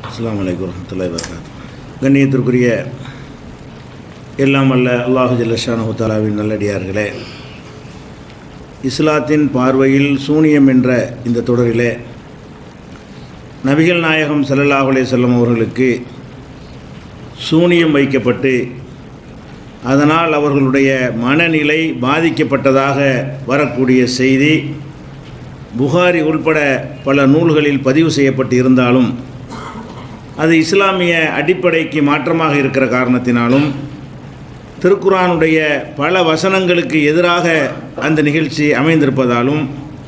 அஸ்ஸலாமு அலைக்கும் வரஹ்மத்துல்லாஹி வபரகாத்து கண்ணியத்திற்குரிய எல்லாம் அல்ல அல்லாஹு ஜல்லஷானு தாலாவின் நல்லடியார்களே இஸ்லாத்தின் பார்வையில் சூனியம் என்ற இந்த தொடரிலே நபிகள் நாயகம் ஸல்லல்லாஹு அலைஹி வஸல்லம் அவர்களுக்கு சூனியம் வைக்கப்பட்டு அதனால் அவர்களுடைய மனநிலை பாதிக்கப்பட்டதாக வரக்கூடிய செய்தி புகாரி உள்பட பல நூல்களில் பதிவு செய்யப்பட்டு இருந்தாலும் அது இஸ்லாமிய அடிப்படைக்கு மாற்றமாக இருக்கிற காரணத்தினாலும் திருக்குரானுடைய பல வசனங்களுக்கு எதிராக அந்த நிகழ்ச்சி அமைந்திருப்பதாலும்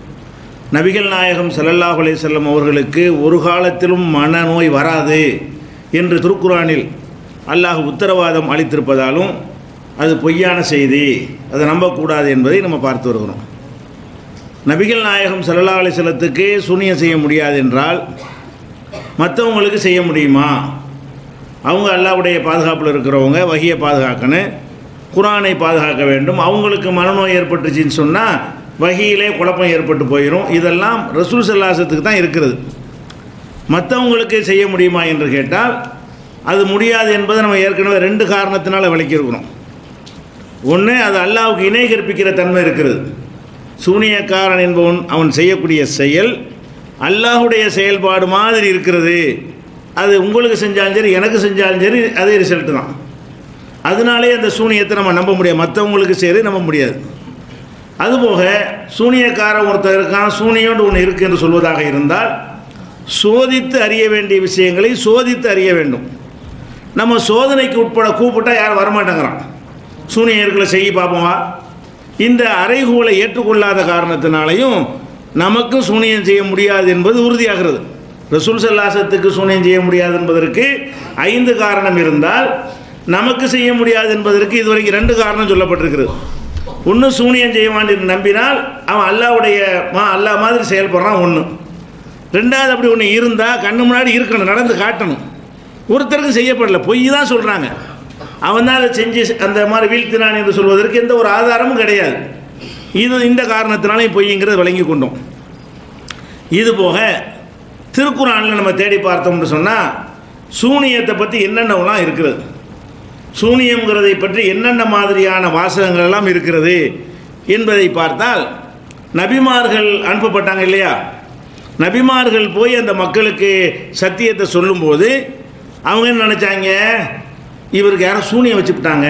நபிகள் நாயகம் ஸல்லல்லாஹு அலைஹி வஸல்லம் அவர்களுக்கு ஒரு காலத்திலும் மனநோய் வராது என்று திருக்குரானில் அல்லாஹ் உத்தரவாதம் அளித்திருப்பதாலும் அது பொய்யான செய்தி அதை நம்பக்கூடாது என்பதை நம்ம பார்த்து வருகிறோம் நபிகள் நாயகம் ஸல்லல்லாஹு அலைஹி வஸல்லத்துக்கு சூனியம் செய்ய முடியாது என்றால் மற்றவங்களுக்கு செய்ய முடியுமா அவங்க அல்லாவுடைய பாதுகாப்பில் இருக்கிறவங்க வகியை பாதுகாக்கணும் குரானை பாதுகாக்க வேண்டும் அவங்களுக்கு மனநோய் ஏற்பட்டுச்சின்னு சொன்னால் வகியிலே குழப்பம் ஏற்பட்டு போயிடும் இதெல்லாம் ரசூல் சல்லாசத்துக்கு தான் இருக்கிறது மற்றவங்களுக்கு செய்ய முடியுமா என்று கேட்டால் அது முடியாது என்பதை நம்ம ஏற்கனவே ரெண்டு காரணத்தினால விளக்கியிருக்கிறோம் ஒன்று அது அல்லாவுக்கு இணை கற்பிக்கிற தன்மை இருக்கிறது சூனியக்காரன் என்பவன் அவன் செய்யக்கூடிய செயல் அல்லாஹுடைய செயல்பாடு மாதிரி இருக்கிறது அது உங்களுக்கு செஞ்சாலும் சரி எனக்கு செஞ்சாலும் சரி அதே ரிசல்ட்டு தான் அதனாலே அந்த சூனியத்தை நம்ம நம்ப முடியாது மற்றவங்களுக்கு சரி நம்ப முடியாது அதுபோக சூனியக்காரன் ஒருத்தர் இருக்கான் சூனியோடு ஒன்று இருக்குது என்று சொல்வதாக இருந்தால் சோதித்து அறிய வேண்டிய விஷயங்களை சோதித்து அறிய வேண்டும் நம்ம சோதனைக்கு உட்பட கூப்பிட்டா யாரும் வரமாட்டேங்கிறான் சூனியர்களை செய்ய பார்ப்போமா இந்த அறைகூலை ஏற்றுக்கொள்ளாத காரணத்தினாலையும் நமக்கும் சூனியம் செய்ய முடியாது என்பது உறுதியாகிறது ரசூல் சல்லாசத்துக்கு சூனியம் செய்ய முடியாது என்பதற்கு ஐந்து காரணம் இருந்தால் நமக்கு செய்ய முடியாது என்பதற்கு இதுவரைக்கும் ரெண்டு காரணம் சொல்லப்பட்டிருக்கிறது ஒன்று சூனியம் செய்வான் என்று நம்பினால் அவன் அல்லாவுடைய மா அல்லா மாதிரி செயல்படுறான் ஒன்று ரெண்டாவது அப்படி ஒன்று இருந்தால் கண்ணு முன்னாடி இருக்கணும் நடந்து காட்டணும் ஒருத்தருக்கும் செய்யப்படல பொய் தான் சொல்கிறாங்க அவன் தான் அதை செஞ்சு அந்த மாதிரி வீழ்த்தினான் என்று சொல்வதற்கு எந்த ஒரு ஆதாரமும் கிடையாது இது இந்த காரணத்தினாலையும் பொய்ங்கிறத விளங்கி கொண்டோம் இது போக திருக்குறானில் நம்ம தேடி பார்த்தோம்னு சொன்னால் சூனியத்தை பற்றி என்னென்னலாம் இருக்கிறது சூனியங்கிறதை பற்றி என்னென்ன மாதிரியான வாசகங்கள் எல்லாம் இருக்கிறது என்பதை பார்த்தால் நபிமார்கள் அனுப்பப்பட்டாங்க இல்லையா நபிமார்கள் போய் அந்த மக்களுக்கு சத்தியத்தை சொல்லும்போது அவங்க என்ன நினச்சாங்க இவருக்கு யாரும் சூனியம் வச்சுக்கிட்டாங்க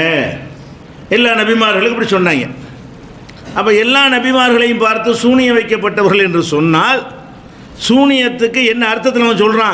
எல்லா நபிமார்களுக்கும் இப்படி சொன்னாங்க அப்போ எல்லா நபிமார்களையும் பார்த்து சூனியம் வைக்கப்பட்டவர்கள் என்று சொன்னால் சூனியத்துக்கு என்ன அர்த்தத்தில் அவன் சொல்கிறான்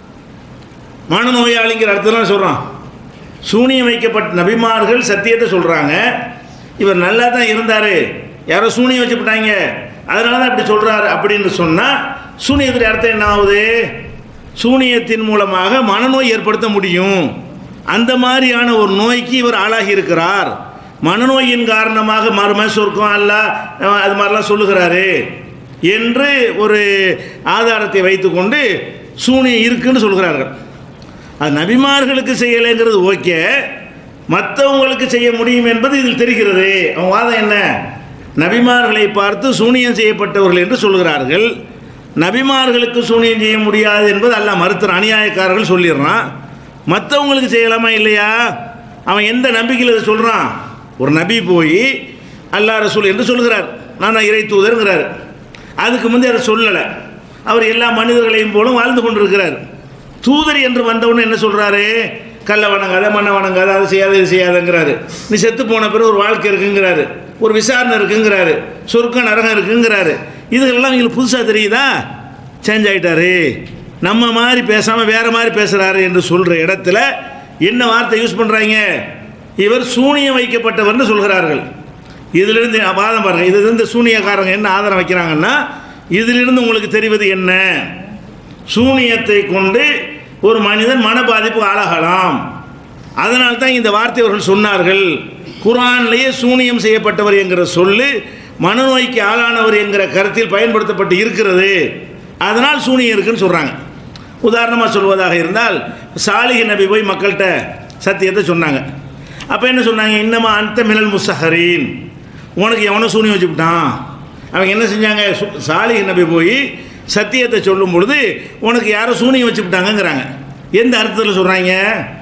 மனநோயாளிங்கிற அர்த்தத்தில் சொல்கிறான் சூனியம் வைக்கப்பட்ட நபிமார்கள் சத்தியத்தை சொல்கிறாங்க இவர் நல்லா தான் இருந்தார் யாரோ சூனியம் வச்சுக்கிட்டாங்க அதனால தான் இப்படி சொல்கிறாரு அப்படின்னு சொன்னால் சூனியத்துடைய அர்த்தம் என்ன ஆகுது சூனியத்தின் மூலமாக மனநோய் ஏற்படுத்த முடியும் அந்த மாதிரியான ஒரு நோய்க்கு இவர் ஆளாகி இருக்கிறார் மனநோயின் காரணமாக மறுமை சொர்க்கம் அல்ல அது மாதிரிலாம் சொல்லுகிறாரு என்று ஒரு ஆதாரத்தை வைத்துக்கொண்டு சூனியம் இருக்குன்னு சொல்கிறார்கள் அது நபிமார்களுக்கு செய்யலைங்கிறது ஓகே மற்றவங்களுக்கு செய்ய முடியும் என்பது இதில் தெரிகிறது அவங்க வாதம் என்ன நபிமார்களை பார்த்து சூனியம் செய்யப்பட்டவர்கள் என்று சொல்கிறார்கள் நபிமார்களுக்கு சூனியம் செய்ய முடியாது என்பது அல்ல மறுத்துற அநியாயக்காரர்கள் சொல்லிடுறான் மற்றவங்களுக்கு செய்யலாமா இல்லையா அவன் எந்த நம்பிக்கையில் இதை சொல்கிறான் ஒரு நபி போய் அல்லா ரசூல் என்று சொல்கிறார் நான் இறை தூதருங்கிறார் அதுக்கு முந்தைய அதை சொல்லலை அவர் எல்லா மனிதர்களையும் போலும் வாழ்ந்து கொண்டிருக்கிறார் தூதர் என்று வந்தவொன்னு என்ன சொல்கிறாரு கல்லை வணங்காத மண்ணை வணங்காத அதை செய்யாத இது செய்யாதங்கிறாரு நீ செத்து போன பிறகு ஒரு வாழ்க்கை இருக்குங்கிறாரு ஒரு விசாரணை இருக்குங்கிறாரு சொர்க்க நரகம் இருக்குங்கிறாரு இதுகளெல்லாம் எங்களுக்கு புதுசாக தெரியுதா சேஞ்ச் ஆகிட்டாரு நம்ம மாதிரி பேசாமல் வேறு மாதிரி பேசுகிறாரு என்று சொல்கிற இடத்துல என்ன வார்த்தை யூஸ் பண்ணுறாங்க இவர் சூனியம் வைக்கப்பட்டவர்னு சொல்கிறார்கள் இதிலிருந்து வாதம் பாருங்கள் இதுலேருந்து சூனியக்காரங்க என்ன ஆதாரம் வைக்கிறாங்கன்னா இதிலிருந்து உங்களுக்கு தெரிவது என்ன சூனியத்தை கொண்டு ஒரு மனிதன் மன பாதிப்பு ஆளாகலாம் அதனால் தான் இந்த வார்த்தை அவர்கள் சொன்னார்கள் குரான்லேயே சூனியம் செய்யப்பட்டவர் என்கிற சொல்லு மனநோய்க்கு ஆளானவர் என்கிற கருத்தில் பயன்படுத்தப்பட்டு இருக்கிறது அதனால் சூனியம் இருக்குன்னு சொல்கிறாங்க உதாரணமாக சொல்வதாக இருந்தால் சாலிஹி நபி போய் மக்கள்கிட்ட சத்தியத்தை சொன்னாங்க அப்போ என்ன சொன்னாங்க இன்னமா அந்த மினல் முசஹரீன் உனக்கு எவனோ சூனியம் வச்சுக்கிட்டான் அவங்க என்ன செஞ்சாங்க சாலிஹி நபி போய் சத்தியத்தை சொல்லும் பொழுது உனக்கு யாரோ சூனியம் வச்சுக்கிட்டாங்கங்கிறாங்க எந்த அர்த்தத்தில் சொல்கிறாங்க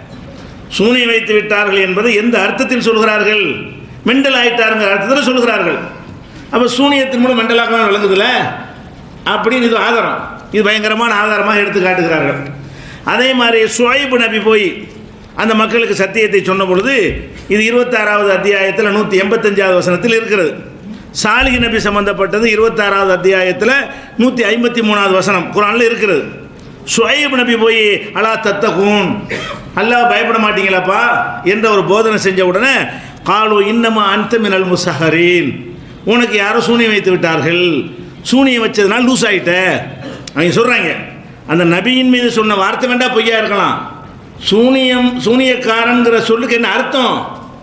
சூனியம் வைத்து விட்டார்கள் என்பது எந்த அர்த்தத்தில் சொல்கிறார்கள் மெண்டல் ஆயிட்டாருங்கிற அர்த்தத்தில் சொல்கிறார்கள் அப்போ சூனியத்தின் மூலம் மெண்டலாக விளங்குதுல அப்படின்னு இது ஆதாரம் இது பயங்கரமான ஆதாரமாக எடுத்து காட்டுகிறார்கள் அதே மாதிரி சுவைபு நபி போய் அந்த மக்களுக்கு சத்தியத்தை சொன்ன பொழுது இது இருபத்தாறாவது அத்தியாயத்தில் நூற்றி எண்பத்தஞ்சாவது வசனத்தில் இருக்கிறது சாலிஹ் நபி சம்பந்தப்பட்டது இருபத்தாறாவது அத்தியாயத்தில் நூற்றி ஐம்பத்தி மூணாவது வசனம் குரானில் இருக்கிறது சுவைப் நபி போய் அலா தத்தகும் அல்லாஹ் பயப்பட மாட்டீங்களாப்பா என்ற ஒரு போதனை செஞ்ச உடனே காலு இன்னமா அந்த மினல் முசஹரீன் உனக்கு யாரோ சூனியம் வைத்து விட்டார்கள் சூனியம் வச்சதுனால லூஸ் ஆயிட்ட அவங்க சொல்கிறாங்க அந்த நபியின் மீது சொன்ன வார்த்தை வேண்டா பொய்யா இருக்கலாம் சூனியம் சூனியக்காரன்கிற சொல்லுக்கு என்ன அர்த்தம்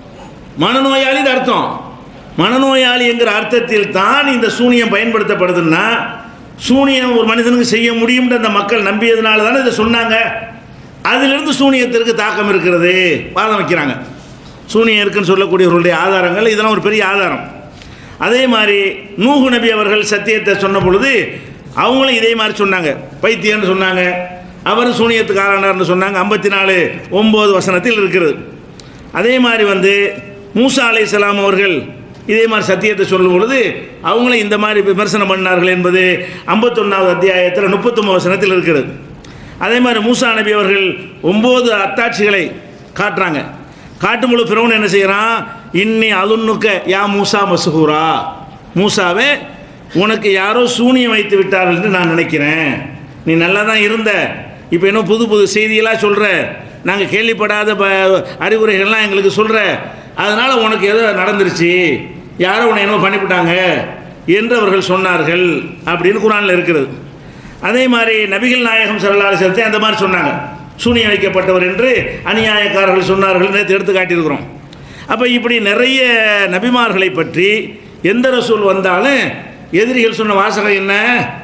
மனநோயாளின்னு அர்த்தம் மனநோயாளி என்கிற அர்த்தத்தில் தான் இந்த சூனியம் பயன்படுத்தப்படுதுன்னா சூனியம் ஒரு மனிதனுக்கு செய்ய முடியும்ன்ற அந்த மக்கள் நம்பியதுனால தானே இதை சொன்னாங்க அதிலிருந்து சூனியத்திற்கு தாக்கம் இருக்கிறது வாதம் வைக்கிறாங்க சூனியம் இருக்குன்னு சொல்லக்கூடியவர்களுடைய ஆதாரங்கள் இதெல்லாம் ஒரு பெரிய ஆதாரம் அதே மாதிரி நூகு நபி அவர்கள் சத்தியத்தை சொன்ன பொழுது அவங்களும் இதே மாதிரி சொன்னாங்க பைத்தியம்னு சொன்னாங்க அவரும் சூனியத்துக்கு ஆளானார்னு சொன்னாங்க ஐம்பத்தி நாலு ஒம்பது வசனத்தில் இருக்கிறது அதே மாதிரி வந்து மூசா அலைஹிஸ்ஸலாம் அவர்கள் இதே மாதிரி சத்தியத்தை சொல்லும் பொழுது அவங்களும் இந்த மாதிரி விமர்சனம் பண்ணார்கள் என்பது ஐம்பத்தொன்னாவது அத்தியாயத்தில் முப்பத்தொம்பது வசனத்தில் இருக்கிறது அதே மாதிரி மூசா நபி அவர்கள் ஒம்பது அத்தாட்சிகளை காட்டுறாங்க காட்டும் பொழுது பிறவன் என்ன செய்கிறான் இன்னி அதுன்னுக்க யா மூசா மசுகூரா மூசாவே உனக்கு யாரோ சூனியம் வைத்து விட்டார்கள் என்று நான் நினைக்கிறேன் நீ நல்லா தான் இருந்த இப்போ இன்னும் புது புது செய்தியெல்லாம் சொல்கிற நாங்கள் கேள்விப்படாத ப அறிவுரைகள்லாம் எங்களுக்கு சொல்கிற அதனால் உனக்கு ஏதோ நடந்துருச்சு யாரோ உன்னை என்னமோ பண்ணிவிட்டாங்க என்று அவர்கள் சொன்னார்கள் அப்படின்னு குரானில் இருக்கிறது அதே மாதிரி நபிகள் நாயகம் சரலாசத்தை அந்த மாதிரி சொன்னாங்க சூனியம் வைக்கப்பட்டவர் என்று அநியாயக்காரர்கள் சொன்னார்கள் நேற்று எடுத்து காட்டியிருக்கிறோம் அப்போ இப்படி நிறைய நபிமார்களை பற்றி எந்த ரசூல் வந்தாலும் எதிரிகள் சொன்ன வாசகம் என்ன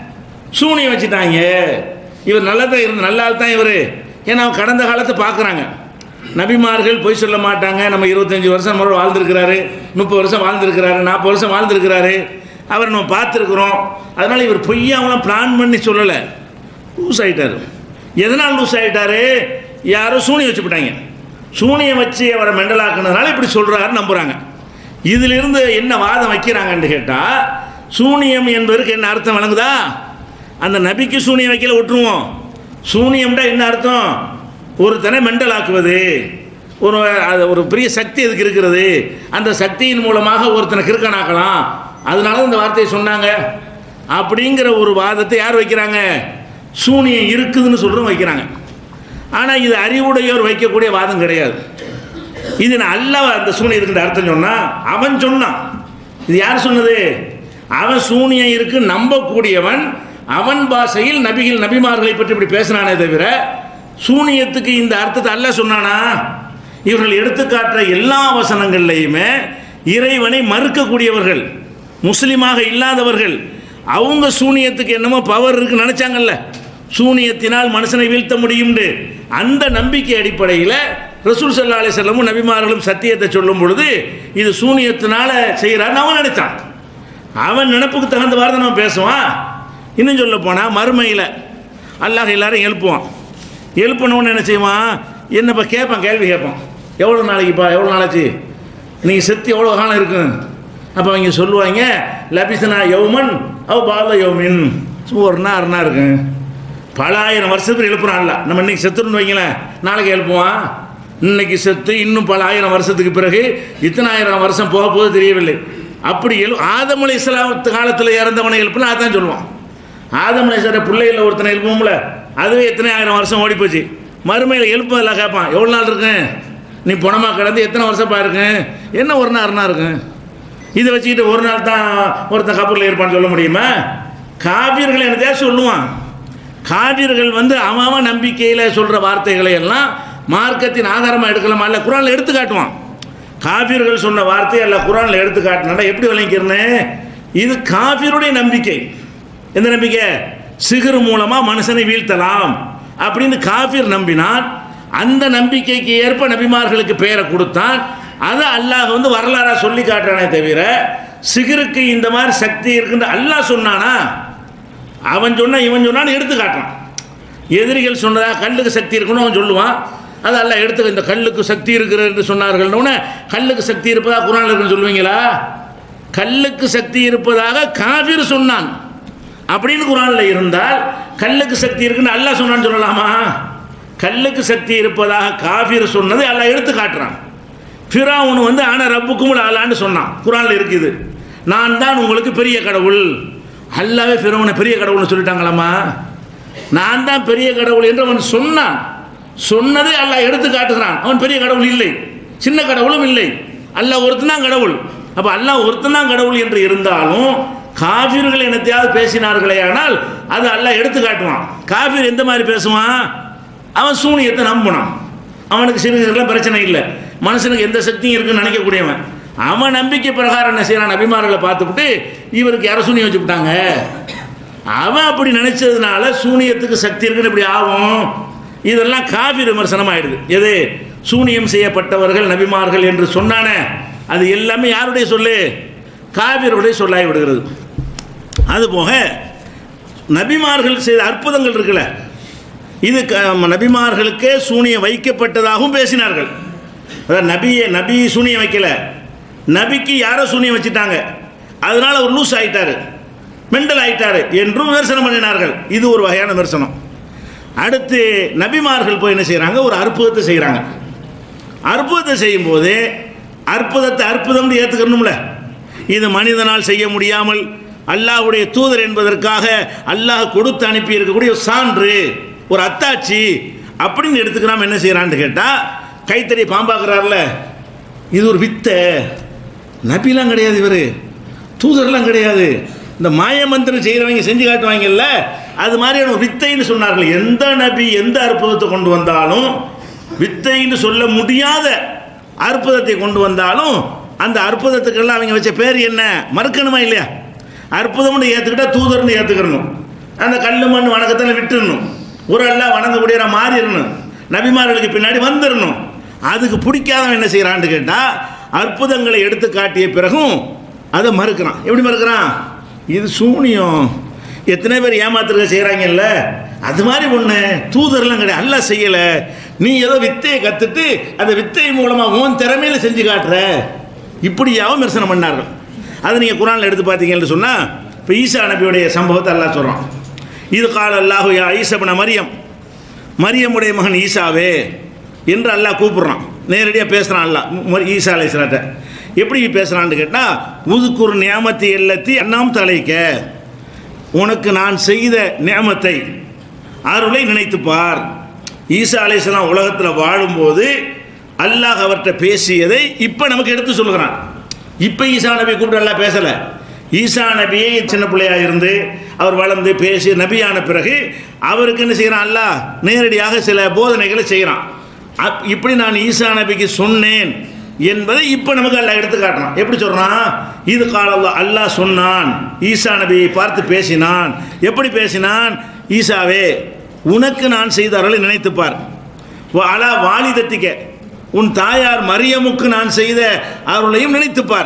சூனியம் வச்சுட்டாங்க இவர் நல்லதான் இருந்து நல்லா தான் இவர் ஏன்னா கடந்த காலத்தை பார்க்குறாங்க நபிமார்கள் பொய் சொல்ல மாட்டாங்க நம்ம இருபத்தஞ்சி வருஷம் முறை வாழ்ந்துருக்கிறாரு முப்பது வருஷம் வாழ்ந்துருக்கிறாரு நாற்பது வருஷம் வாழ்ந்துருக்கிறாரு அவரை நம்ம பார்த்துருக்குறோம் அதனால் இவர் பொய்யாவெல்லாம் பிளான் பண்ணி சொல்லலை லூஸ் ஆகிட்டார் எதனால் லூஸ் ஆகிட்டாரு யாரோ சூனியம் வச்சு விட்டாங்க சூனியம் வச்சு அவரை மெண்டலாக்குனதுனால இப்படி சொல்கிறாரு நம்புகிறாங்க இதிலிருந்து என்ன வாதம் வைக்கிறாங்கன்னு கேட்டால் சூனியம் என்பதற்கு என்ன அர்த்தம் வழங்குதா அந்த நபிக்கு சூனியம் வைக்கல விட்டுருவோம் சூனியம்டா என்ன அர்த்தம் ஒருத்தனை மெண்டல் ஆக்குவது ஒரு அது ஒரு பெரிய சக்தி அதுக்கு இருக்கிறது அந்த சக்தியின் மூலமாக ஒருத்தனை கிறுக்கனாக்கலாம் அதனால இந்த வார்த்தையை சொன்னாங்க அப்படிங்கிற ஒரு வாதத்தை யார் வைக்கிறாங்க சூனியம் இருக்குதுன்னு சொல்கிறோம் வைக்கிறாங்க ஆனால் இது அறிவுடையோர் வைக்கக்கூடிய வாதம் கிடையாது இது நான் அல்ல அந்த சூனியத்துக்கு அர்த்தம் சொன்னால் அவன் சொன்னான் இது யார் சொன்னது அவன் சூனியம் இருக்கு நம்பக்கூடியவன் அவன் பாஷையில் நபிகள் நபிமார்களை பற்றி இப்படி பேசினானே தவிர சூனியத்துக்கு இந்த அர்த்தத்தை அல்ல சொன்னானா இவர்கள் எடுத்துக்காட்டுற எல்லா வசனங்கள்லையுமே இறைவனை மறுக்கக்கூடியவர்கள் முஸ்லீமாக இல்லாதவர்கள் அவங்க சூனியத்துக்கு என்னமோ பவர் இருக்குன்னு நினச்சாங்கல்ல சூனியத்தினால் மனுஷனை வீழ்த்த முடியும்னு அந்த நம்பிக்கை அடிப்படையில் ரசூல் சல்லா அலி செல்லமும் நபிமார்களும் சத்தியத்தை சொல்லும் பொழுது இது சூனியத்தினால செய்கிறான்னு அவன் நினைச்சான் அவன் நினப்புக்கு தகுந்த வார்த்தை நம்ம பேசுவான் இன்னும் சொல்ல போனால் மறுமையில் அல்லாஹ் எல்லாரும் எழுப்புவான் எழுப்பினவன் என்ன செய்வான் என்னப்பா கேட்பான் கேள்வி கேட்பான் எவ்வளோ நாளைக்குப்பா எவ்வளோ நாளாச்சு நீங்கள் செத்து எவ்வளோ காலம் இருக்கும் அப்போ அவங்க சொல்லுவாங்க லபிசனா யௌமன் அவ் பால யௌமின் சும்மா ஒரு நாள் அரை இருக்கும் பல ஆயிரம் வருஷத்துக்கு எழுப்புறான்ல நம்ம இன்னைக்கு செத்துன்னு வைங்களேன் நாளைக்கு எழுப்புவான் இன்னைக்கு செத்து இன்னும் பல ஆயிரம் வருஷத்துக்கு பிறகு இத்தனை ஆயிரம் வருஷம் போக போது தெரியவில்லை அப்படி எழு ஆதம் அலை இஸ்லாமத்து காலத்தில் இறந்தவனை எழுப்புனா அதான் சொல்லுவான் ஆதம் அலை சார் பிள்ளைகளில் ஒருத்தனை எழுப்புவோம்ல அதுவே எத்தனை ஆயிரம் வருஷம் ஓடி போச்சு மறுமையில் எழுப்பதில் கேட்பான் எவ்வளோ நாள் இருக்கேன் நீ பணமாக கிடந்து எத்தனை வருஷப்பா இருக்கேன் என்ன ஒரு நாள் அரை நாள் இருக்கும் இதை வச்சுக்கிட்டு ஒரு நாள் தான் ஒருத்தன் கப்பலில் இருப்பான்னு சொல்ல முடியுமா காவியர்கள் என்னதையா சொல்லுவான் காவியர்கள் வந்து அவன் அவன் நம்பிக்கையில் சொல்கிற வார்த்தைகளை எல்லாம் மார்க்கத்தின் ஆதாரமாக எடுக்கலாமா இல்லை குரானில் எடுத்து காட்டுவான் காபியர்கள் சொன்ன வார்த்தை அல்ல குரானில் எடுத்து காட்டினா எப்படி விளங்கிக்கிறேன்னு இது காபியருடைய நம்பிக்கை எந்த நம்பிக்கை சிகுறு மூலமாக மனுஷனை வீழ்த்தலாம் அப்படின்னு காபிர் நம்பினான் அந்த நம்பிக்கைக்கு ஏற்ப நபிமார்களுக்கு பெயரை கொடுத்தான் அதை அல்லாஹ் வந்து வரலாறாக சொல்லி காட்டுறானே தவிர சிகருக்கு இந்த மாதிரி சக்தி இருக்குன்னு அல்லாஹ் சொன்னானா அவன் சொன்னா இவன் சொன்னான்னு எடுத்து காட்டுறான் எதிரிகள் சொன்னதா கல்லுக்கு சக்தி இருக்குன்னு அவன் சொல்லுவான் அது அல்ல எடுத்துக்க இந்த கல்லுக்கு சக்தி இருக்கிறது என்று சொன்னார்கள்னு கல்லுக்கு சக்தி இருப்பதா குரான் இருக்குன்னு சொல்லுவீங்களா கல்லுக்கு சக்தி இருப்பதாக காபிர் சொன்னான் அப்படின்னு குரானில் இருந்தால் கல்லுக்கு சக்தி இருக்குன்னு அல்லாஹ் சொன்னான்னு சொல்லலாமா கல்லுக்கு சக்தி இருப்பதாக காபிர் சொன்னது அல்லாஹ் எடுத்து காட்டுறான் ஃபிராவுன் வந்து ஆன ரப்புக்கும் அல்லான்னு சொன்னான் குரானில் இருக்குது நான் தான் உங்களுக்கு பெரிய கடவுள் அல்லாவே ஃபிரௌனை பெரிய கடவுள்னு சொல்லிட்டாங்களாம்மா நான் தான் பெரிய கடவுள் என்று அவன் சொன்னான் சொன்னதை அல்லாஹ் எடுத்து காட்டுகிறான் அவன் பெரிய கடவுள் இல்லை சின்ன கடவுளும் இல்லை அல்லாஹ் ஒருத்தன் தான் கடவுள் அப்போ அல்லாஹ் ஒருத்தன் தான் கடவுள் என்று இருந்தாலும் காஃபிர்கள் என்னத்தையாவது பேசினார்களே ஆனால் அது அல்லாஹ் எடுத்து காட்டுவான் காஃபிர் எந்த மாதிரி பேசுவான் அவன் சூனியத்தை நம்பினான் அவனுக்கு சிறுகெல்லாம் பிரச்சனை இல்லை மனுஷனுக்கு எந்த சக்தியும் இருக்குன்னு நினைக்கக்கூடியவன் அவன் நம்பிக்கை பிரகாரம் என்ன செய்யறான் அபிமானங்களை பார்த்துவிட்டு இவருக்கு யாரை சூனியம் வச்சு விட்டாங்க அவன் அப்படி நினைச்சதுனால சூனியத்துக்கு சக்தி இருக்குன்னு இப்படி ஆகும் இதெல்லாம் காஃபி விமர்சனம் ஆயிடுது எது சூனியம் செய்யப்பட்டவர்கள் நபிமார்கள் என்று சொன்னானே அது எல்லாமே யாருடைய சொல்லு காவியருடைய சொல்லாகி விடுகிறது அதுபோக நபிமார்கள் செய்த அற்புதங்கள் இருக்குல்ல இது க- நபிமார்களுக்கே சூனியம் வைக்கப்பட்டதாகவும் பேசினார்கள் அதாவது நபியை நபி சூனியம் வைக்கல நபிக்கு யாரோ சூனியம் வச்சுட்டாங்க அதனால ஒரு லூஸ் ஆயிட்டாரு மெண்டல் ஆயிட்டாரு என்றும் விமர்சனம் பண்ணினார்கள் இது ஒரு வகையான விமர்சனம் அடுத்து நபிமார்கள் போய் என்ன செய்கிறாங்க ஒரு அற்புதத்தை செய்கிறாங்க அற்புதத்தை செய்யும்போது அற்புதத்தை அற்புதம்னு ஏற்றுக்கணும்ல இது மனிதனால் செய்ய முடியாமல் அல்லாஹ்வுடைய தூதர் என்பதற்காக அல்லாஹ் கொடுத்து அனுப்பி இருக்கக்கூடிய ஒரு சான்று ஒரு அத்தாட்சி அப்படின்னு எடுத்துக்கிறாம என்ன செய்கிறான்னு கேட்டால் கைத்தறி பாம்பாக்குறாருல இது ஒரு வித்தை நபிலாம் கிடையாது இவர் தூதர்லாம் கிடையாது இந்த மாயமந்திரம் செய்கிறவங்க செஞ்சு காட்டுவாங்கல்ல அது மாதிரியான ஒரு வித்தைன்னு சொன்னார்கள் எந்த நபி எந்த அற்புதத்தை கொண்டு வந்தாலும் வித்தைன்னு சொல்ல முடியாத அற்புதத்தை கொண்டு வந்தாலும் அந்த அற்புதத்துக்கெல்லாம் அவங்க வச்ச பேர் என்ன மறுக்கணுமா இல்லையா அற்புதம்னு ஏற்றுக்கிட்டா தூதர்னு ஏற்றுக்கணும் அந்த கல் மண் வணக்கத்தில் விட்டுறணும் ஒரு எல்லாம் வணங்கக்கூடியவரா மாறிடணும் நபிமார்களுக்கு பின்னாடி வந்துடணும் அதுக்கு பிடிக்காதவன் என்ன செய்கிறான்னு கேட்டால் அற்புதங்களை எடுத்து காட்டிய பிறகும் அதை மறுக்கிறான் எப்படி மறுக்கிறான் இது சூனியம் எத்தனை பேர் ஏமாத்துறத செய்கிறாங்கல்ல அது மாதிரி ஒன்று தூதர்லாம் கிடையாது அல்ல செய்யலை நீ ஏதோ வித்தையை கற்றுட்டு அந்த வித்தை மூலமாக உன் திறமையில செஞ்சு காட்டுற இப்படியாவும் விமர்சனம் பண்ணார்கள் அதை நீங்கள் குரானில் எடுத்து பார்த்தீங்கன்னு சொன்னால் இப்போ ஈசா நபியுடைய சம்பவத்தை எல்லாம் சொல்கிறோம் இது கால அல்லாஹு யா ஈசபன மரியம் மரியமுடைய மகன் ஈசாவே என்று அல்லாஹ் கூப்பிடுறான் நேரடியாக பேசுகிறான் அல்லாஹ் மு- ஈசா அலைஸ்லாட்ட எப்படி பேசுகிறான்னு கேட்டால் உதுக்குர் நியாமத்தி எல்லத்தி அண்ணாம் தலைக்க உனக்கு நான் செய்த நியாமத்தை அருளை நினைத்துப் பார் ஈசா அலைஹிஸ்ஸலாம் உலகத்தில் வாழும்போது அல்லாஹ் அவர்கிட்ட பேசியதை இப்போ நமக்கு எடுத்து சொல்லுகிறான் இப்போ ஈசா நபி கூப்பிட்டு அல்லாஹ் பேசலை ஈசா நபியே சின்ன பிள்ளையா இருந்து அவர் வளர்ந்து பேசி நபியான பிறகு அவருக்கு என்ன செய்கிறான் அல்லாஹ் நேரடியாக சில போதனைகளை செய்கிறான் அப் இப்படி நான் ஈசா நபிக்கு சொன்னேன் என்பதை இப்போ நமக்கு அல்லாஹ் எடுத்து காட்டுறான் எப்படி சொல்றான் இது கால அல்லாஹ் சொன்னான் ஈசா நபியை பார்த்து பேசினான் எப்படி பேசினான் ஈசாவே உனக்கு நான் செய்த அருளை நினைத்துப்பார் அலா வாலிதத்திக்க உன் தாயார் மரியமுக்கு நான் செய்த அருளையும் நினைத்துப்பார்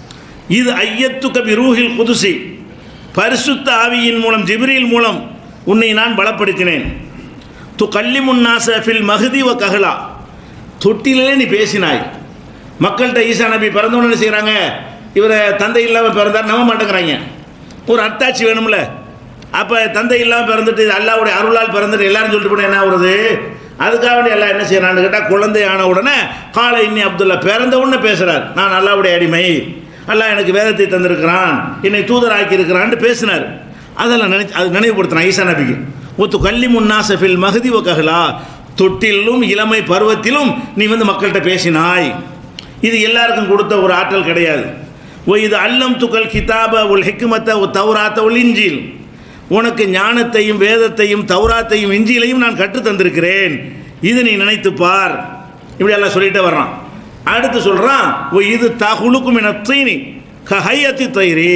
இது ஐயத்து கபி ரூஹில் குதுசி பரிசுத்த ஆவியின் மூலம் ஜிப்ரீல் மூலம் உன்னை நான் பலப்படுத்தினேன் து கல்லி முன்னாச ஃபில் மஹதி வ கஹலா தொட்டிலே நீ பேசினாய் மக்கள்கிட்ட ஈசா நபி பிறந்தவொன்னு என்ன செய்கிறாங்க இவரை தந்தை இல்லாமல் பிறந்தார் நம்ப மாட்டேங்கிறாங்க ஒரு அத்தாட்சி வேணும்ல அப்போ தந்தை இல்லாமல் பிறந்துட்டு இது அல்லாவுடைய அருளால் பிறந்துட்டு எல்லாரும் சொல்லிட்டு போனால் என்ன ஆகுறது அதுக்காக வேண்டி எல்லாம் என்ன செய்யறான்னு கேட்டால் குழந்தை ஆன உடனே காலை இன்னி அப்துல்லா பிறந்த உடனே பேசுகிறார் நான் அல்லாவுடைய அடிமை அல்லாஹ் எனக்கு வேதத்தை தந்திருக்கிறான் என்னை தூதராக்கி இருக்கிறான்னு பேசினார் அதெல்லாம் நினை அது நினைவுபடுத்தினான் ஈசா நபிக்கு ஒத்து கல்லி முன்னாசஃபில் மகதி ஒ கஹலா தொட்டிலும் இளமை பருவத்திலும் நீ வந்து மக்கள்கிட்ட பேசினாய் இது எல்லாருக்கும் கொடுத்த ஒரு ஆற்றல் கிடையாது ஓ இது அல்லம் துக்கல் கிதாப உல் ஹிக்குமத்த உ தௌராத்த உல் இஞ்சில் உனக்கு ஞானத்தையும் வேதத்தையும் தௌராத்தையும் இஞ்சிலையும் நான் கற்றுத் தந்திருக்கிறேன் இது நீ நினைத்து பார் இப்படி எல்லாம் சொல்லிட்டே வர்றான் அடுத்து சொல்கிறான் ஓ இது தகுலுக்கும் என தீனி கஹையத்தி தயிரி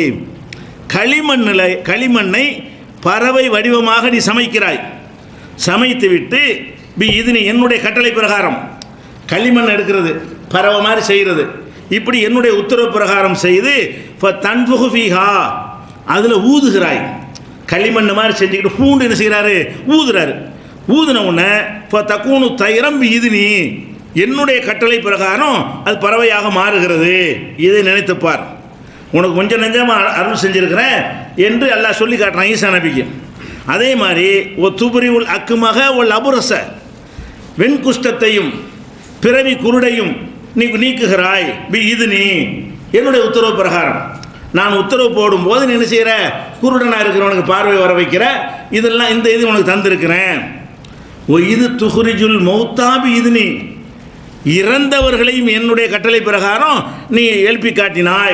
களிமண்ணில் களிமண்ணை பறவை வடிவமாக நீ சமைக்கிறாய் சமைத்து விட்டு பி இது நீ என்னுடைய கட்டளை பிரகாரம் களிமண் எடுக்கிறது பறவை மாதிரி செய்கிறது இப்படி என்னுடைய உத்தரவு பிரகாரம் செய்து இப்போ தன்புகு ஃபீஹா அதில் ஊதுகிறாய் களிமண் மாதிரி செஞ்சுக்கிட்டு பூண்டு என்ன செய்கிறாரு ஊதுறாரு ஊதின உடனே இப்போ தக்கூணு தைரம் இது நீ என்னுடைய கட்டளை பிரகாரம் அது பறவையாக மாறுகிறது இதை நினைத்துப்பார் உனக்கு கொஞ்சம் நெஞ்சமாக அருள் செஞ்சிருக்கிறேன் என்று அல்லாஹ் சொல்லி காட்டுறான் ஈசா நபிக்கு அதே மாதிரி ஒ துபுரி உல் அக்குமக உல் அபுரச வெண்குஷ்டத்தையும் பிறவி குருடையும் நீ நீக்குகிறாய் பி இது நீ என்னுடைய உத்தரவு பிரகாரம் நான் உத்தரவு போடும்போது நீ என்ன செய்கிற குருடனாக இருக்கிறவனுக்கு பார்வை வர வைக்கிற இதெல்லாம் இந்த இது உனக்கு தந்திருக்கிறேன் ஓ இது துஹுரிஜுல் மௌத்தாபி இது நீ இறந்தவர்களையும் என்னுடைய கட்டளை பிரகாரம் நீ எழுப்பி காட்டினாய்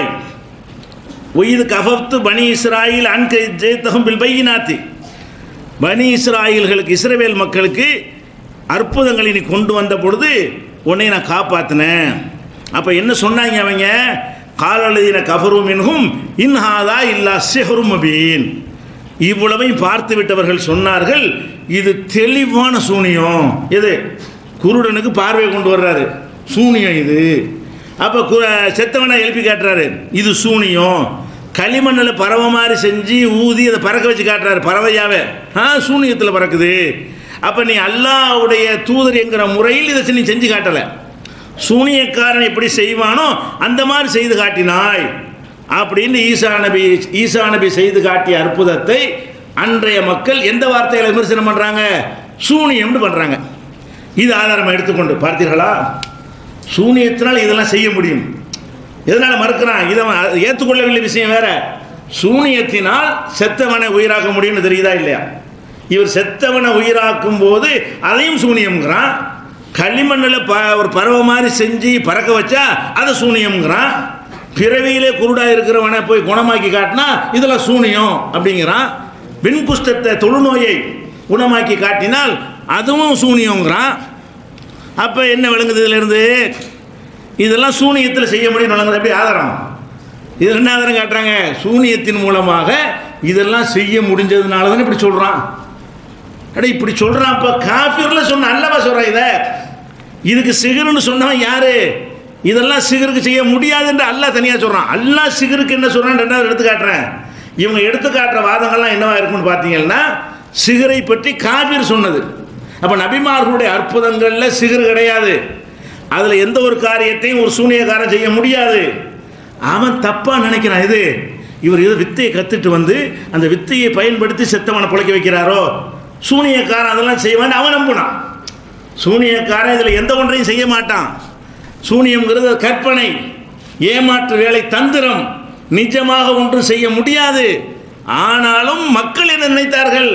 ஒய்து கஃபத்து பனி இஸ்ராயில் அன்கை ஜெயத்தகம் பில் பையினாத்தி பனி இஸ்ராயில்களுக்கு இஸ்ரவேல் மக்களுக்கு அற்புதங்களை நீ கொண்டு வந்த பொழுது உன்னை நான் காப்பாற்றினேன் அப்போ என்ன சொன்னாங்க அவங்க காலழுதின கஃபரும் மின்ஹும் இன்ஹாதா இல்லா சிஹரும் மபீன் இவ்வளவையும் பார்த்து விட்டவர்கள் சொன்னார்கள் இது தெளிவான சூனியம் எது குருடனுக்கு பார்வை கொண்டு வர்றாரு சூனியம் இது அப்போ கு செத்தவனை எழுப்பி காட்டுறாரு இது சூனியம் களிமண்ணில் பறவை மாதிரி செஞ்சு ஊதி அதை பறக்க வச்சு காட்டுறாரு பறவையாவே ஆ சூனியத்தில் பறக்குது அப்போ நீ அல்லாவுடைய தூதர் என்கிற முறையில் இதை நீ செஞ்சு காட்டலை சூனியக்காரன் எப்படி செய்வானோ அந்த மாதிரி செய்து காட்டினாய் அப்படின்னு ஈசா நபி ஈசா நபி செய்து காட்டிய அற்புதத்தை அன்றைய மக்கள் எந்த வார்த்தைகளை விமர்சனம் பண்ணுறாங்க சூனியம்னு பண்ணுறாங்க இது ஆதாரம் எடுத்துக்கொண்டு பார்த்தீர்களா சூனியத்தினால் இதெல்லாம் செய்ய முடியும் எதனால் மறுக்கிறான் இதை அவன் ஏற்றுக்கொள்ளவில்லை விஷயம் வேற சூனியத்தினால் செத்தவனை உயிராக்க முடியும்னு தெரியுதா இல்லையா இவர் செத்தவனை உயிராக்கும் போது அதையும் சூனியம்ங்கிறான் களிமண்ணில் ப ஒரு பறவை மாதிரி செஞ்சு பறக்க வச்சா அதை சூனியம்ங்கிறான் பிறவியிலே குருடாக இருக்கிறவனை போய் குணமாக்கி காட்டினா இதெல்லாம் சூனியம் அப்படிங்கிறான் வெண்குஷ்டத்தை தொழுநோயை குணமாக்கி காட்டினால் அதுவும் சூனியங்கிறான் அப்போ என்ன விளங்குது இதிலிருந்து இதெல்லாம் சூனியத்தில் செய்ய முடியும் விளங்குது எப்படி ஆதாரம் இதில் என்ன ஆதாரம் காட்டுறாங்க சூனியத்தின் மூலமாக இதெல்லாம் செய்ய முடிஞ்சதுனால தானே இப்படி சொல்கிறான் அட இப்படி சொல்கிறான் அப்போ காஃபிரில் சொன்ன அல்லவா சொல்கிறான் இதை இதுக்கு சிகருன்னு சொன்னவன் யாரு இதெல்லாம் சிகருக்கு செய்ய முடியாதுன்னு அல்லாஹ் தனியாக சொல்கிறான் அல்லாஹ் சிகருக்கு என்ன சொல்கிறான் ரெண்டாவது எடுத்து காட்டுறேன் இவங்க எடுத்து காட்டுற வாதங்கள்லாம் என்னவா இருக்கும்னு பார்த்தீங்கன்னா சிகரை பற்றி காஃபிர் சொன்னது அப்போ நபிமார்களுடைய அற்புதங்களில் சிகர் கிடையாது அதில் எந்த ஒரு காரியத்தையும் ஒரு சூனியக்காரன் செய்ய முடியாது அவன் தப்பாக நினைக்கிறான் இது இவர் ஏதோ வித்தையை கற்றுட்டு வந்து அந்த வித்தையை பயன்படுத்தி செத்தவனை பிழைக்க வைக்கிறாரோ சூனியக்காரன் அதெல்லாம் செய்வான் அவன் நம்பினான் சூனியக்காரன் இதில் எந்த ஒன்றையும் செய்ய மாட்டான் சூனியம்ங்கிறது கற்பனை ஏமாற்று வேலை தந்திரம் நிஜமாக ஒன்றும் செய்ய முடியாது ஆனாலும் மக்கள் என்ன நினைத்தார்கள்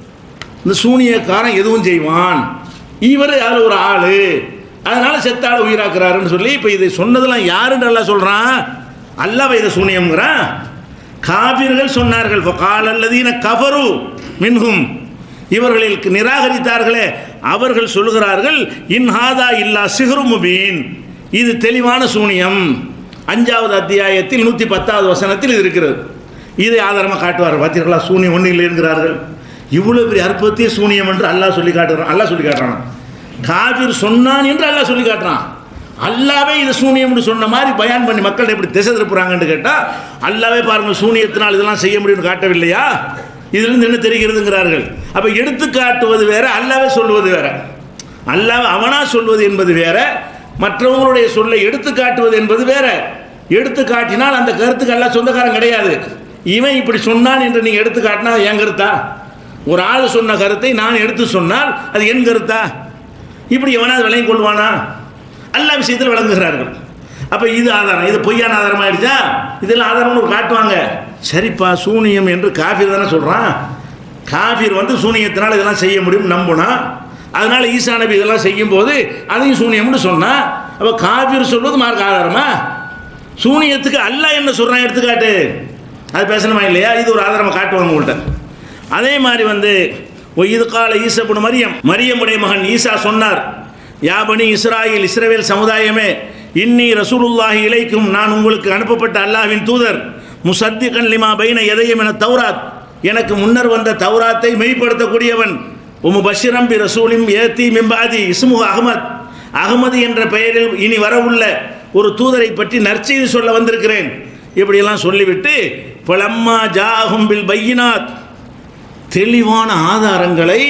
இந்த சூனியக்காரன் எதுவும் செய்வான் இவர் யார் ஒரு ஆள் அதனால செத்தாள் உயிராக்குறாருன்னு சொல்லி இப்போ இதை சொன்னதெல்லாம் யாருன்னு எல்லாம் சொல்கிறான் அல்லாவை இதை சூனியம்ங்கிறான் காபிர்கள் சொன்னார்கள் கால் அல்லதீன கபரு மின்ஹும் இவர்களில் நிராகரித்தார்களே அவர்கள் சொல்கிறார்கள் இன்ஹாதா இல்லா சிஹரு முபீன் இது தெளிவான சூனியம் அஞ்சாவது அத்தியாயத்தில் நூற்றி பத்தாவது வசனத்தில் இது இருக்கிறது இதை ஆதாரமாக காட்டுவார் பார்த்தீர்களா சூனியம் ஒன்றும் இல்லை என்கிறார்கள் இவ்வளோ பெரிய அற்புதத்தையே சூனியம் என்று அல்லாஹ் சொல்லி காட்டுறான் அல்லாஹ் சொல்லி காட்டுறான் காபிர் சொன்னான் என்று அல்லாஹ் சொல்லி காட்டுறான் அல்லாவே இது சூனியம்னு சொன்ன மாதிரி பயான் பண்ணி மக்கள் எப்படி திசை திருப்புறாங்கன்னு கேட்டால் அல்லாவே பாருங்க சூனியத்தினால் இதெல்லாம் செய்ய முடியும்னு காட்டவில்லையா இதிலிருந்து என்ன தெரிகிறதுங்கிறார்கள் அப்போ எடுத்து காட்டுவது வேற அல்லாவே சொல்லுவது வேற அல்லாஹ் அவனா சொல்வது என்பது வேற மற்றவங்களுடைய சொல்லை எடுத்து காட்டுவது என்பது வேற எடுத்து காட்டினால் அந்த கருத்துக்கு எல்லாம் சொந்தக்காரன் கிடையாது இவன் இப்படி சொன்னான் என்று நீங்கள் எடுத்து காட்டினா அது என் கருத்தா ஒரு ஆள் சொன்ன கருத்தை நான் எடுத்து சொன்னால் அது என் கருத்தா இப்படி எவனாவது விளங்கி கொள்வானா எல்லா விஷயத்தில் விளங்குகிறார்கள் அப்போ இது ஆதாரம் இது பொய்யான ஆதாரம் ஆயிடுச்சா இதெல்லாம் ஆதாரம்னு ஒரு காட்டுவாங்க சரிப்பா சூனியம் என்று காஃபிர் தானே சொல்கிறான் காஃபிர் வந்து சூனியத்தினால் இதெல்லாம் செய்ய முடியும் நம்புனா அதனால ஈசா நபி இதெல்லாம் செய்யும்போது அதையும் சூனியம்னு சொன்னா அப்போ காஃபிர் சொல்வது மார்க் ஆதாரமா சூனியத்துக்கு அல்லாஹ் என்ன சொல்கிறான் எடுத்துக்காட்டு அது பேசணுமா இல்லையா இது ஒரு ஆதாரமாக காட்டுவாங்க உங்கள்கிட்ட அதே மாதிரி வந்து இது கால ஈசப்புன மரியம் மரியமுடைய மகன் ஈசா சொன்னார் யாபனி இஸ்ராயில் இஸ்ரவேல் சமுதாயமே இன்னி ரசூலுல்லாஹி இலைக்கும் நான் உங்களுக்கு அனுப்பப்பட்ட அல்லாஹ்வின் தூதர் முசத்திகன் லிமா பைன எதையும் என தௌராத் எனக்கு முன்னர் வந்த தௌராத்தை மெய்ப்படுத்தக்கூடியவன் உமு பஷிரம் பி ரசூலிம் ஏத்தி மிம்பாதி இஸ்முக அகமத் அகமது என்ற பெயரில் இனி வரவுள்ள ஒரு தூதரை பற்றி நற்செய்தி சொல்ல வந்திருக்கிறேன் இப்படியெல்லாம் சொல்லிவிட்டு பலம்மா ஜாகும் பில் பையினாத் தெளிவான ஆதாரங்களை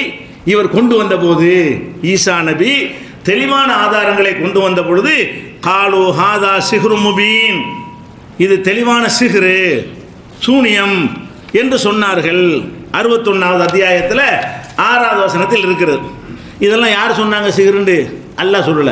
இவர் கொண்டு வந்த போது ஈசா நபி தெளிவான ஆதாரங்களை கொண்டு வந்த பொழுது காலு ஹாதா சிஹ்ரு முபீன் இது தெளிவான சிஹ்ரு சூனியம் என்று சொன்னார்கள் அறுபத்தொன்னாவது அத்தியாயத்தில் ஆறாவது வசனத்தில் இருக்கிறது இதெல்லாம் யார் சொன்னாங்க சிஹ்ருண்டு அல்லாஹ் சொல்லலை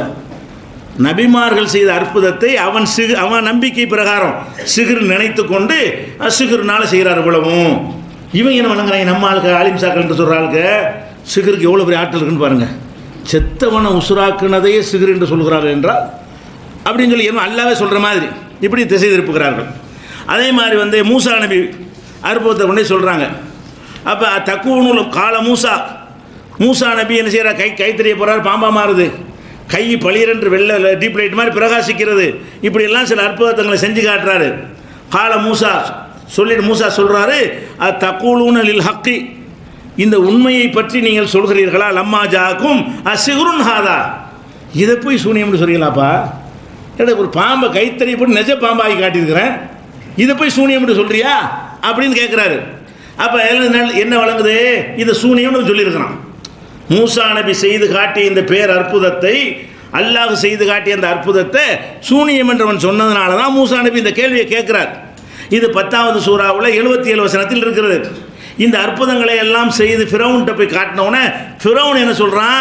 நபிமார்கள் செய்த அற்புதத்தை அவன் சிகு அவன் நம்பிக்கை பிரகாரம் சிகிர் நினைத்து கொண்டு சிகிர்னால செய்கிறார் இவ்வளவும் இவன் என்ன வணங்குறாங்க நம்ம ஆளுக்கு ஆலிம் சாக்கள்னு சொல்கிற ஆளுக்கு சிகருக்கு எவ்வளோ பெரிய ஆற்றல் இருக்குன்னு பாருங்கள் செத்தவனை உசுராக்குனதையே சிகிர் என்று சொல்கிறார்கள் என்றால் அப்படின்னு சொல்லி என்ன அல்லாவே சொல்கிற மாதிரி இப்படி திசை திருப்புகிறார்கள் அதே மாதிரி வந்து மூசா நபி அற்புதத்தை கொண்டே சொல்கிறாங்க அப்போ தக்குவனு கால மூசா மூசா நபி என்ன செய்கிறா கை கைத்தறிய போகிறார் பாம்பா மாறுது கை பளிரென்று வெள்ளை டீப் லைட் மாதிரி பிரகாசிக்கிறது இப்படியெல்லாம் சில அற்புதங்களை செஞ்சு காட்டுறாரு கால மூசா சொல்லிட்டு மூசா சொல்கிறாரு அது தக்கூலூன லில் ஹக்கி இந்த உண்மையை பற்றி நீங்கள் சொல்கிறீர்களா லம்மா ஜாக்கும் அசிகுருன் ஹாதா இதை போய் சூனியம்னு சொல்றீங்களாப்பா ஏடா ஒரு பாம்பை கைத்தறி போட்டு நெஜ பாம்பாகி காட்டியிருக்கிறேன் இதை போய் சூனியம்னு சொல்றியா அப்படின்னு கேட்குறாரு அப்போ என்ன வழங்குது இதை சூனியம்னு சொல்லியிருக்கிறான் மூசா நபி செய்து காட்டிய இந்த பேர் அற்புதத்தை அல்லாஹ் செய்து காட்டிய அந்த அற்புதத்தை சூனியம் என்றவன் சொன்னதுனால தான் மூசா நபி இந்த கேள்வியை கேட்குறார் இது பத்தாவது சூறாவில் எழுபத்தி ஏழு வசனத்தில் இருக்கிறது இந்த அற்புதங்களை எல்லாம் செய்து ஃபிரௌன்கிட்ட போய் காட்டினவுடனே ஃபிரௌன் என்ன சொல்கிறான்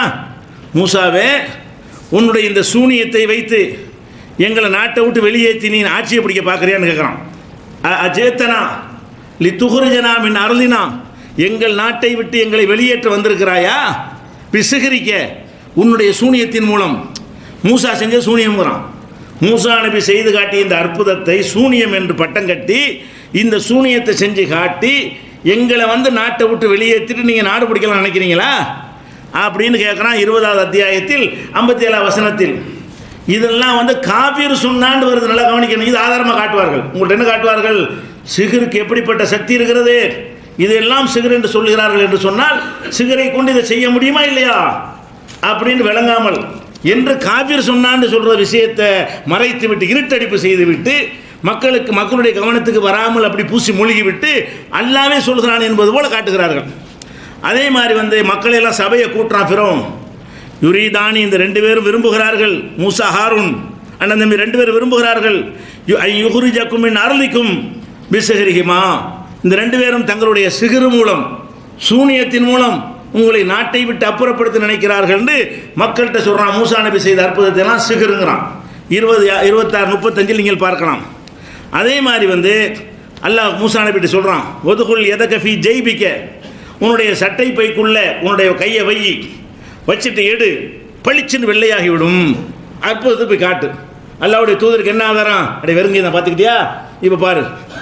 மூசாவே உன்னுடைய இந்த சூனியத்தை வைத்து எங்களை நாட்டை விட்டு வெளியேற்றி நீ ஆட்சியை பிடிக்க பார்க்குறியான்னு கேட்குறான் அஜேத்தனா லி துகுருஜனா மின் அருளினா எங்கள் நாட்டை விட்டு எங்களை வெளியேற்ற வந்திருக்கிறாயா பிசுகரிக்க உன்னுடைய சூனியத்தின் மூலம் மூசா செஞ்ச சூனியம்ங்கிறான் மூசா நபி செய்து காட்டிய இந்த அற்புதத்தை சூனியம் என்று பட்டம் கட்டி இந்த சூனியத்தை செஞ்சு காட்டி எங்களை வந்து நாட்டை விட்டு வெளியேற்றிட்டு நீங்கள் நாடு பிடிக்கலாம் நினைக்கிறீங்களா அப்படின்னு கேட்குறான் இருபதாவது அத்தியாயத்தில் ஐம்பத்தி ஏழாம் வசனத்தில் இதெல்லாம் வந்து காபீர் சொன்னான்னு வருது நல்லா கவனிக்கணும் இது ஆதாரமாக காட்டுவார்கள் உங்கள்கிட்ட என்ன காட்டுவார்கள் சிகருக்கு எப்படிப்பட்ட சக்தி இருக்கிறது இதெல்லாம் சிகர் என்று சொல்லுகிறார்கள் என்று சொன்னால் சிகரை கொண்டு இதை செய்ய முடியுமா இல்லையா அப்படின்னு விளங்காமல் என்று காபீர் சொன்னான்னு சொல்கிற விஷயத்தை மறைத்து விட்டு இருட்டடிப்பு செய்துவிட்டு மக்களுக்கு மக்களுடைய கவனத்துக்கு வராமல் அப்படி பூசி மூழ்கிவிட்டு அல்லாவே சொல்கிறான் என்பது போல காட்டுகிறார்கள் அதே மாதிரி வந்து மக்கள் எல்லாம் சபையை கூட்டுறான் ஃபிரோன் யுரீதானி இந்த ரெண்டு பேரும் விரும்புகிறார்கள் மூசா ஹாரூன் அண்ணன் தம்பி ரெண்டு பேரும் விரும்புகிறார்கள் யுகுரிஜக்குமின் அருளிக்கும் பிசகரிகிமா இந்த ரெண்டு பேரும் தங்களுடைய சிகிரு மூலம் சூனியத்தின் மூலம் உங்களை நாட்டை விட்டு அப்புறப்படுத்த நினைக்கிறார்கள் என்று மக்கள்கிட்ட சொல்கிறான் மூசா நபி செய்த அற்புதத்தை எல்லாம் சிகிருங்கிறான் இருபது இருபத்தாறு முப்பத்தஞ்சில் நீங்கள் பார்க்கலாம் அதே மாதிரி வந்து அல்லாஹ் மூசா நபிட்டு சொல்கிறான் ஒதுகுள் எதகஃபி ஜெய்பிக்க உன்னுடைய சட்டை பைக்குள்ள உன்னுடைய கையை வை வச்சுட்டு எடு பளிச்சுன்னு வெள்ளையாகிவிடும் அற்புதத்தை போய் காட்டு அல்லாவுடைய தூதருக்கு என்ன ஆதாரம் அப்படியே வெறுங்க தான் பார்த்துக்கிட்டியா இப்போ பாரு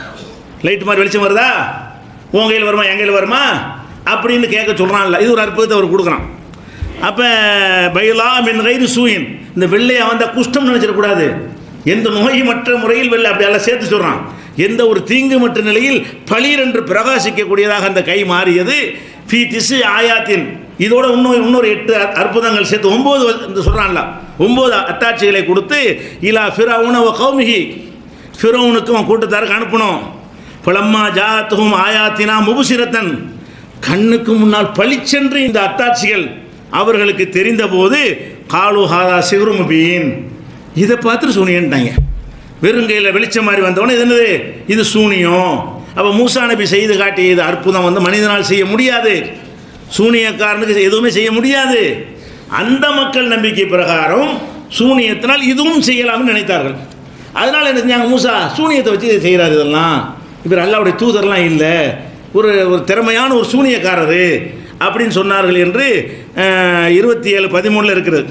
லைட் மாதிரி வெளிச்சம் வருதா உன் கையில் வருமா என் கையில் வருமா அப்படின்னு கேட்க சொல்கிறான்ல இது ஒரு அற்புதத்தை அவர் கொடுக்குறான் அப்போ பைலா மின் கயிறு சூயின் இந்த வெள்ளையை வந்தால் குஷ்டம் நினச்சிடக்கூடாது எந்த நோயமற்ற முறையில் வெள்ளை அப்படி எல்லாம் சேர்த்து சொல்கிறான் எந்த ஒரு தீங்குமற்ற நிலையில் பளீர் என்று பிரகாசிக்கக்கூடியதாக அந்த கை மாறியது ஃபி திசு ஆயாத்தின் இதோட இன்னொரு இன்னொரு எட்டு அற்புதங்கள் சேர்த்து ஒம்பது இந்த சொல்கிறான்ல ஒம்பது அத்தாட்சிகளை கொடுத்து இலா ஃபிரவுன கௌமிகி ஃபிரௌனுக்கும் அவன் கூட்டத்தாருக்கு அனுப்பணும் புலம்மா ஜாத்துகும் ஆயாத்தினா முபுசிரத்தன் கண்ணுக்கு முன்னால் பளிச்சென்று இந்த அத்தாட்சிகள் அவர்களுக்கு தெரிந்தபோது காலு ஹாதா சிவருமுபீன் இதை பார்த்துட்டு சூனியன்ட்டாங்க வெறுங்கையில் வெளிச்சம் மாதிரி வந்தவொடனே இது என்னது இது சூனியம் அப்போ மூசா நபி செய்து காட்டிய இது அற்புதம் வந்து மனிதனால் செய்ய முடியாது சூனியக்காரனுக்கு எதுவுமே செய்ய முடியாது அந்த மக்கள் நம்பிக்கை பிரகாரம் சூனியத்தினால் இதுவும் செய்யலாம்னு நினைத்தார்கள் அதனால் என்ன செஞ்சாங்க மூசா சூனியத்தை வச்சு இதை செய்கிறார் இதெல்லாம் இவர் அல்லாவுடைய தூதர்லாம் இல்லை ஒரு ஒரு திறமையான ஒரு சூனியக்காரர் அப்படின்னு சொன்னார்கள் என்று இருபத்தி ஏழு பதிமூணில் இருக்கிறது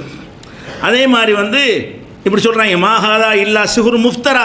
அதே மாதிரி வந்து இப்படி சொல்கிறாங்க மாகாதா இல்லா சிகுர் முஃப்தரா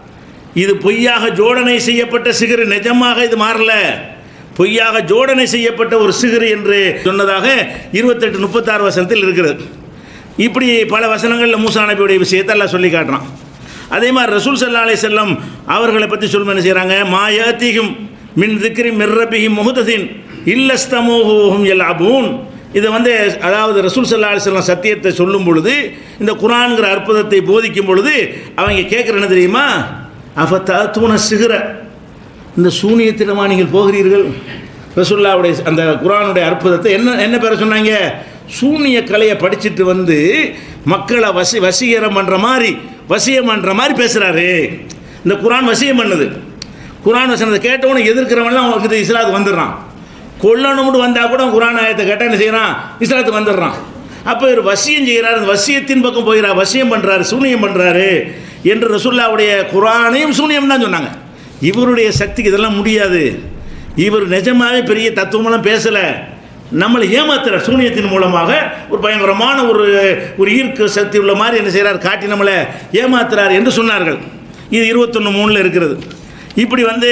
இது பொய்யாக ஜோடனை செய்யப்பட்ட சிகுரு நிஜமாக இது மாறல பொய்யாக ஜோடனை செய்யப்பட்ட ஒரு சிகுரு என்று சொன்னதாக இருபத்தெட்டு முப்பத்தாறு வசனத்தில் இருக்கிறது இப்படி பல வசனங்களில் மூசா நபியுடைய விஷயத்தை எல்லாம் சொல்லி காட்டுறான் அதே மாதிரி ரசூல் சல்லா அலை செல்லம் அவர்களை பற்றி சொல்லும் என்ன செய்கிறாங்க மாயத்திகும் மின் திக்ரி மிர்ரபிஹி முகதத்தின் இல்லஸ்தமோஹோஹும் எல்லாபூன் இதை வந்து அதாவது ரசூல் சல்லா அலிஸ்லாம் சத்தியத்தை சொல்லும் பொழுது இந்த குரான்கிற அற்புதத்தை போதிக்கும் பொழுது அவங்க கேட்குற என்ன தெரியுமா அவத்தா தூண சிகர இந்த சூனியத்திடமா நீங்கள் போகிறீர்கள் ரசுல்லாவுடைய அந்த குரானுடைய அற்புதத்தை என்ன என்ன பேர சொன்னாங்க சூனிய கலையை படிச்சுட்டு வந்து மக்களை வசி வசீகரம் பண்ணுற மாதிரி வசியம் பண்ணுற மாதிரி பேசுகிறாரு இந்த குரான் வசியம் பண்ணுது குரான் வசனத்தை கேட்டவனை எதிர்க்கிறவன்லாம் அவனுக்கு இஸ்லாத்துக்கு வந்துடுறான் கொல்லணும்னு வந்தால் கூட குரான் ஆயத்தை கேட்டால் என்ன செய்கிறான் இஸ்லாத்துக்கு வந்துடுறான் அப்போ இவர் வசியம் செய்கிறார் அந்த வசியத்தின் பக்கம் போகிறார் வசியம் பண்ணுறாரு சூனியம் பண்ணுறாரு என்று ரசுல்லாவுடைய குரானையும் சூனியம் தான் சொன்னாங்க இவருடைய சக்திக்கு இதெல்லாம் முடியாது இவர் நிஜமாவே பெரிய தத்துவமெல்லாம் பேசலை நம்மளை ஏமாத்துற சூனியத்தின் மூலமாக ஒரு பயங்கரமான ஒரு ஒரு ஈர்க்க சக்தி உள்ள மாதிரி என்ன செய்கிறார் காட்டி நம்மளை ஏமாத்துறார் என்று சொன்னார்கள் இது இருபத்தொன்று மூணில் இருக்கிறது இப்படி வந்து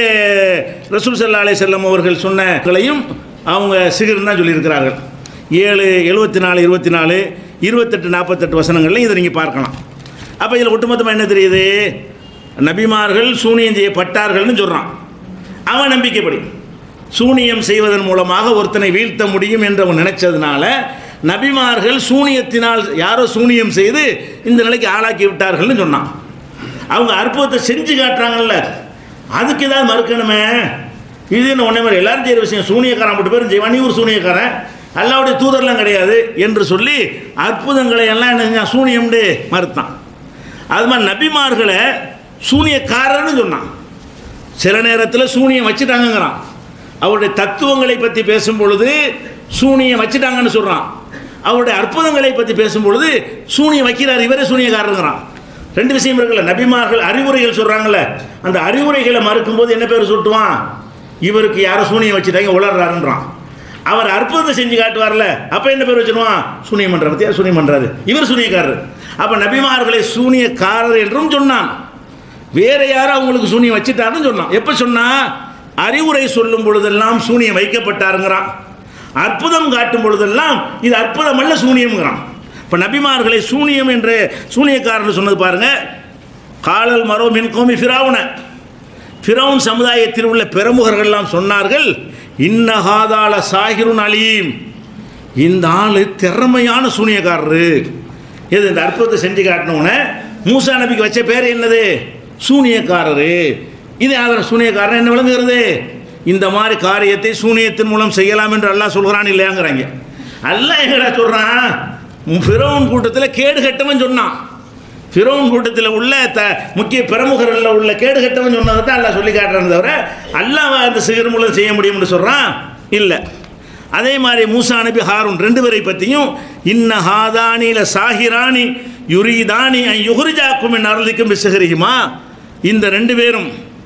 ரசூல் சல்லா அலை செல்லம் அவர்கள் சொன்னகளையும் அவங்க சிகர்னு தான் சொல்லியிருக்கிறார்கள் ஏழு எழுபத்தி நாலு இருபத்தி நாலு இருபத்தெட்டு நாற்பத்தெட்டு வசனங்கள்லையும் இதை நீங்கள் பார்க்கலாம் அப்போ இதில் ஒட்டுமொத்தமாக என்ன தெரியுது நபிமார்கள் சூனியம் செய்யப்பட்டார்கள்னு சொல்கிறான் அவன் நம்பிக்கைப்படி சூனியம் செய்வதன் மூலமாக ஒருத்தனை வீழ்த்த முடியும் என்று அவன் நினைச்சதுனால நபிமார்கள் சூனியத்தினால் யாரோ சூனியம் செய்து இந்த நிலைக்கு ஆளாக்கி விட்டார்கள்னு சொன்னான் அவங்க அற்புதத்தை செஞ்சு காட்டுறாங்கல்ல அதுக்கு ஏதாவது மறுக்கணுமே இது என்ன ஒன்றே மாதிரி எல்லாரும் செய்கிற விஷயம் சூனியக்காரன் மட்டும் பேரும் செய்வான் நீ ஒரு சூனியக்காரன் அல்லாவுடைய தூதர்லாம் கிடையாது என்று சொல்லி அற்புதங்களை எல்லாம் என்ன செஞ்சான் சூனியம்னு மறுத்தான் அது மாதிரி நபிமார்களை சூனியக்காரன்னு சொன்னான் சில நேரத்தில் சூனியம் வச்சுட்டாங்கங்கிறான் அவருடைய தத்துவங்களை பற்றி பேசும் பொழுது சூனியம் வச்சுட்டாங்கன்னு சொல்கிறான் அவருடைய அற்புதங்களை பற்றி பேசும் பொழுது சூனியம் வைக்கிறார் இவரே சூனியக்காரருங்கிறான் ரெண்டு விஷயம் இருக்குல்ல நபிமார்கள் அறிவுரைகள் சொல்கிறாங்கல்ல அந்த அறிவுரைகளை மறுக்கும்போது என்ன பேர் சுட்டுவான் இவருக்கு யாரோ சூனியம் வச்சுட்டாங்க உளர்றாருன்றான் அவர் அற்புதத்தை செஞ்சு காட்டுவார்ல அப்போ என்ன பேர் வச்சிருவான் சூனியம் பண்ணுற பற்றியா சூனியம் பண்ணுறாரு இவர் சூனியக்காரர் அப்போ நபிமார்களை சூனியக்காரர் என்றும் சொன்னான் வேற யாரும் அவங்களுக்கு சூனியம் வச்சுட்டாருன்னு சொன்னான் எப்போ சொன்னா அறிவுரை சொல்லும் பொழுதெல்லாம் சூனியம் வைக்கப்பட்டாருங்கிறான் அற்புதம் காட்டும் பொழுதெல்லாம் இது அற்புதம் அல்ல சூனியம்ங்கிறான் இப்போ நபிமார்களை சூனியம் என்று சூனியக்காரன் சொன்னது பாருங்க காலல் மரோ மின் கோமி ஃபிராவுன ஃபிரௌன் சமுதாயத்தில் உள்ள பிரமுகர்கள்லாம் சொன்னார்கள் இன்னஹாதால சாகிருன் அலீம் இந்த ஆள் திறமையான சூனியக்காரரு எது இந்த அற்புதத்தை செஞ்சு காட்டினவுடனே மூசா நபிக்கு வச்ச பேர் என்னது சூனியக்காரரு இது அதில் சூனியக்காரன் என்ன விளங்குகிறது இந்த மாதிரி காரியத்தை சூனியத்தின் மூலம் செய்யலாம் என்று அல்லாஹ் சொல்கிறான் இல்லையாங்கிறாங்க அல்லாஹ் எங்கடா சொல்கிறான் ஃபிரௌன் கூட்டத்தில் கேடு கட்டவன் சொன்னான் ஃபிரௌன் கூட்டத்தில் உள்ள த முக்கிய பிரமுகர்களில் உள்ள கேடு கட்டவன் சொன்னதை தான் அல்லாஹ் சொல்லி காட்டுறான்னு தவிர அல்லாஹ் அந்த சிகர் மூலம் செய்ய முடியும்னு சொல்கிறான் இல்லை அதே மாதிரி மூசா நபி ஹாரூன் ரெண்டு பேரை பற்றியும் இன்ன ஹாதானில சாஹிரானி யுரிதானி யுஹரிஜாக்கும் என் அருளிக்கும் விசகரிகுமா இந்த ரெண்டு பேரும்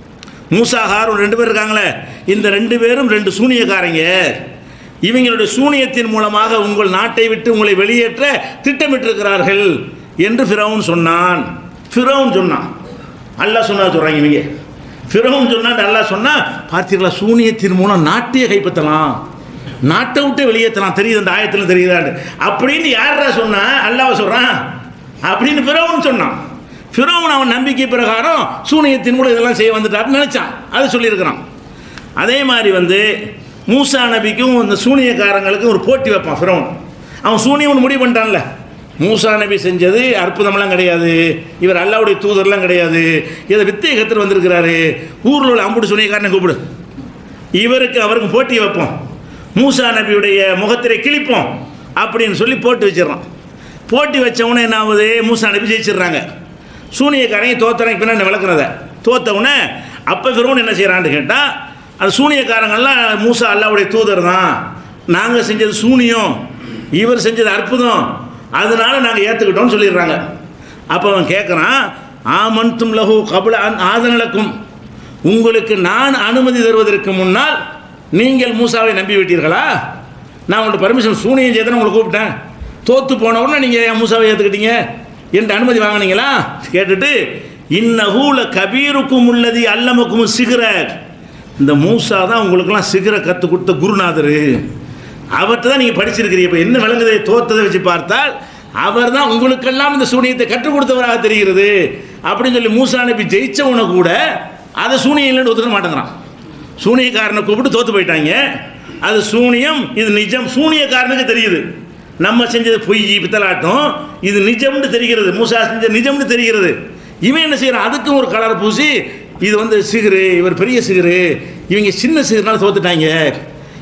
மூசா ஹாரூன் ரெண்டு பேர் இருக்காங்களே இந்த ரெண்டு பேரும் ரெண்டு சூனியக்காரங்க இவங்களுடைய சூனியத்தின் மூலமாக உங்கள் நாட்டை விட்டு உங்களை வெளியேற்ற திட்டமிட்டிருக்கிறார்கள் என்று ஃபிரௌன் சொன்னான் ஃபிரௌன் சொன்னான் அல்லாஹ் சொன்னா சொல்கிறாங்க இவங்க ஃபிரௌன் சொன்னான் அல்லாஹ் சொன்னா பார்த்தீங்களா சூனியத்தின் மூலம் நாட்டையே கைப்பற்றலாம் நாட்டை விட்டு வெளியேற்றலாம் தெரியுது அந்த ஆயத்தில் தெரியுதான்னு அப்படின்னு யாரா சொன்னா அல்லாஹ் சொல்கிறான் அப்படின்னு ஃபிரௌன் சொன்னான் ஃபிரௌன் அவன் நம்பிக்கை பிரகாரம் சூனியத்தின் மூலம் இதெல்லாம் செய்ய வந்துட்டாருன்னு நினச்சான் அதை சொல்லியிருக்கிறான் அதே மாதிரி வந்து மூசா நபிக்கும் இந்த சூனியக்காரங்களுக்கும் ஒரு போட்டி வைப்பான் ஃபிரௌன் அவன் சூனியம்னு முடிவு பண்ணிட்டான்ல மூசா நபி செஞ்சது அற்புதம்லாம் கிடையாது இவர் அல்லாவுடைய தூதர்லாம் கிடையாது இதை வித்தை கத்துட்டு வந்திருக்கிறாரு ஊரில் உள்ள அம்புடு சூனியக்காரனை கூப்பிடு இவருக்கு அவருக்கு போட்டி வைப்போம் மூசா நபியுடைய முகத்திரை கிழிப்போம் அப்படின்னு சொல்லி போட்டு வச்சிடறான் போட்டி வச்சவொடனே என்ன ஆகுது மூசா நபி ஜெயிச்சிடுறாங்க சூனியக்காரங்க தோத்தரங்க பின்னாடி விளக்குறத தோத்தவுடனே அப்போ ஃபிரோன் என்ன செய்கிறான்னு கேட்டால் அந்த சூனியக்காரங்கெல்லாம் மூசா அல்லாவுடைய தூதர் தான் நாங்கள் செஞ்சது சூனியம் இவர் செஞ்சது அற்புதம் அதனால நாங்கள் ஏற்றுக்கிட்டோம்னு சொல்லிடுறாங்க அப்போ அவன் கேட்குறான் ஆமன்தும் லஹு கபுல ஆதனலக்கும் உங்களுக்கு நான் அனுமதி தருவதற்கு முன்னால் நீங்கள் மூசாவை நம்பி விட்டீர்களா நான் உங்கள்ட்ட பர்மிஷன் சூனியம் செய்தேன்னு உங்களை கூப்பிட்டேன் தோத்து போன உடனே நீங்கள் என் மூசாவை ஏற்றுக்கிட்டீங்க என்று அனுமதி வாங்கினீங்களா கேட்டுட்டு இன்னஹூல கபீருக்கும் உள்ளது அல்லமக்கும் சிகர இந்த மூசா தான் உங்களுக்கெல்லாம் சிகர கற்றுக் கொடுத்த குருநாதர் அவர்கிட்ட தான் நீங்கள் படிச்சிருக்கிறீங்க இப்போ என்ன விளங்குதை தோத்ததை வச்சு பார்த்தால் அவர் தான் உங்களுக்கெல்லாம் இந்த சூனியத்தை கற்றுக் கொடுத்தவராக தெரிகிறது அப்படின்னு சொல்லி மூசா நபி ஜெயிச்சவனை கூட அதை சூனியம் இல்லைன்னு ஒத்துக்க மாட்டேங்கிறான் சூனியக்காரனை கூப்பிட்டு தோத்து போயிட்டாங்க அது சூனியம் இது நிஜம் சூனியக்காரனுக்கு தெரியுது நம்ம செஞ்சது பொய் பித்தலாட்டம் இது நிஜம்னு தெரிகிறது மூசா செஞ்ச நிஜம்னு தெரிகிறது இவன் என்ன செய்யறான் அதுக்கும் ஒரு கலர் பூசி இது வந்து சிகரு இவர் பெரிய சிகரு இவங்க சின்ன சிகர்னால தோத்துட்டாங்க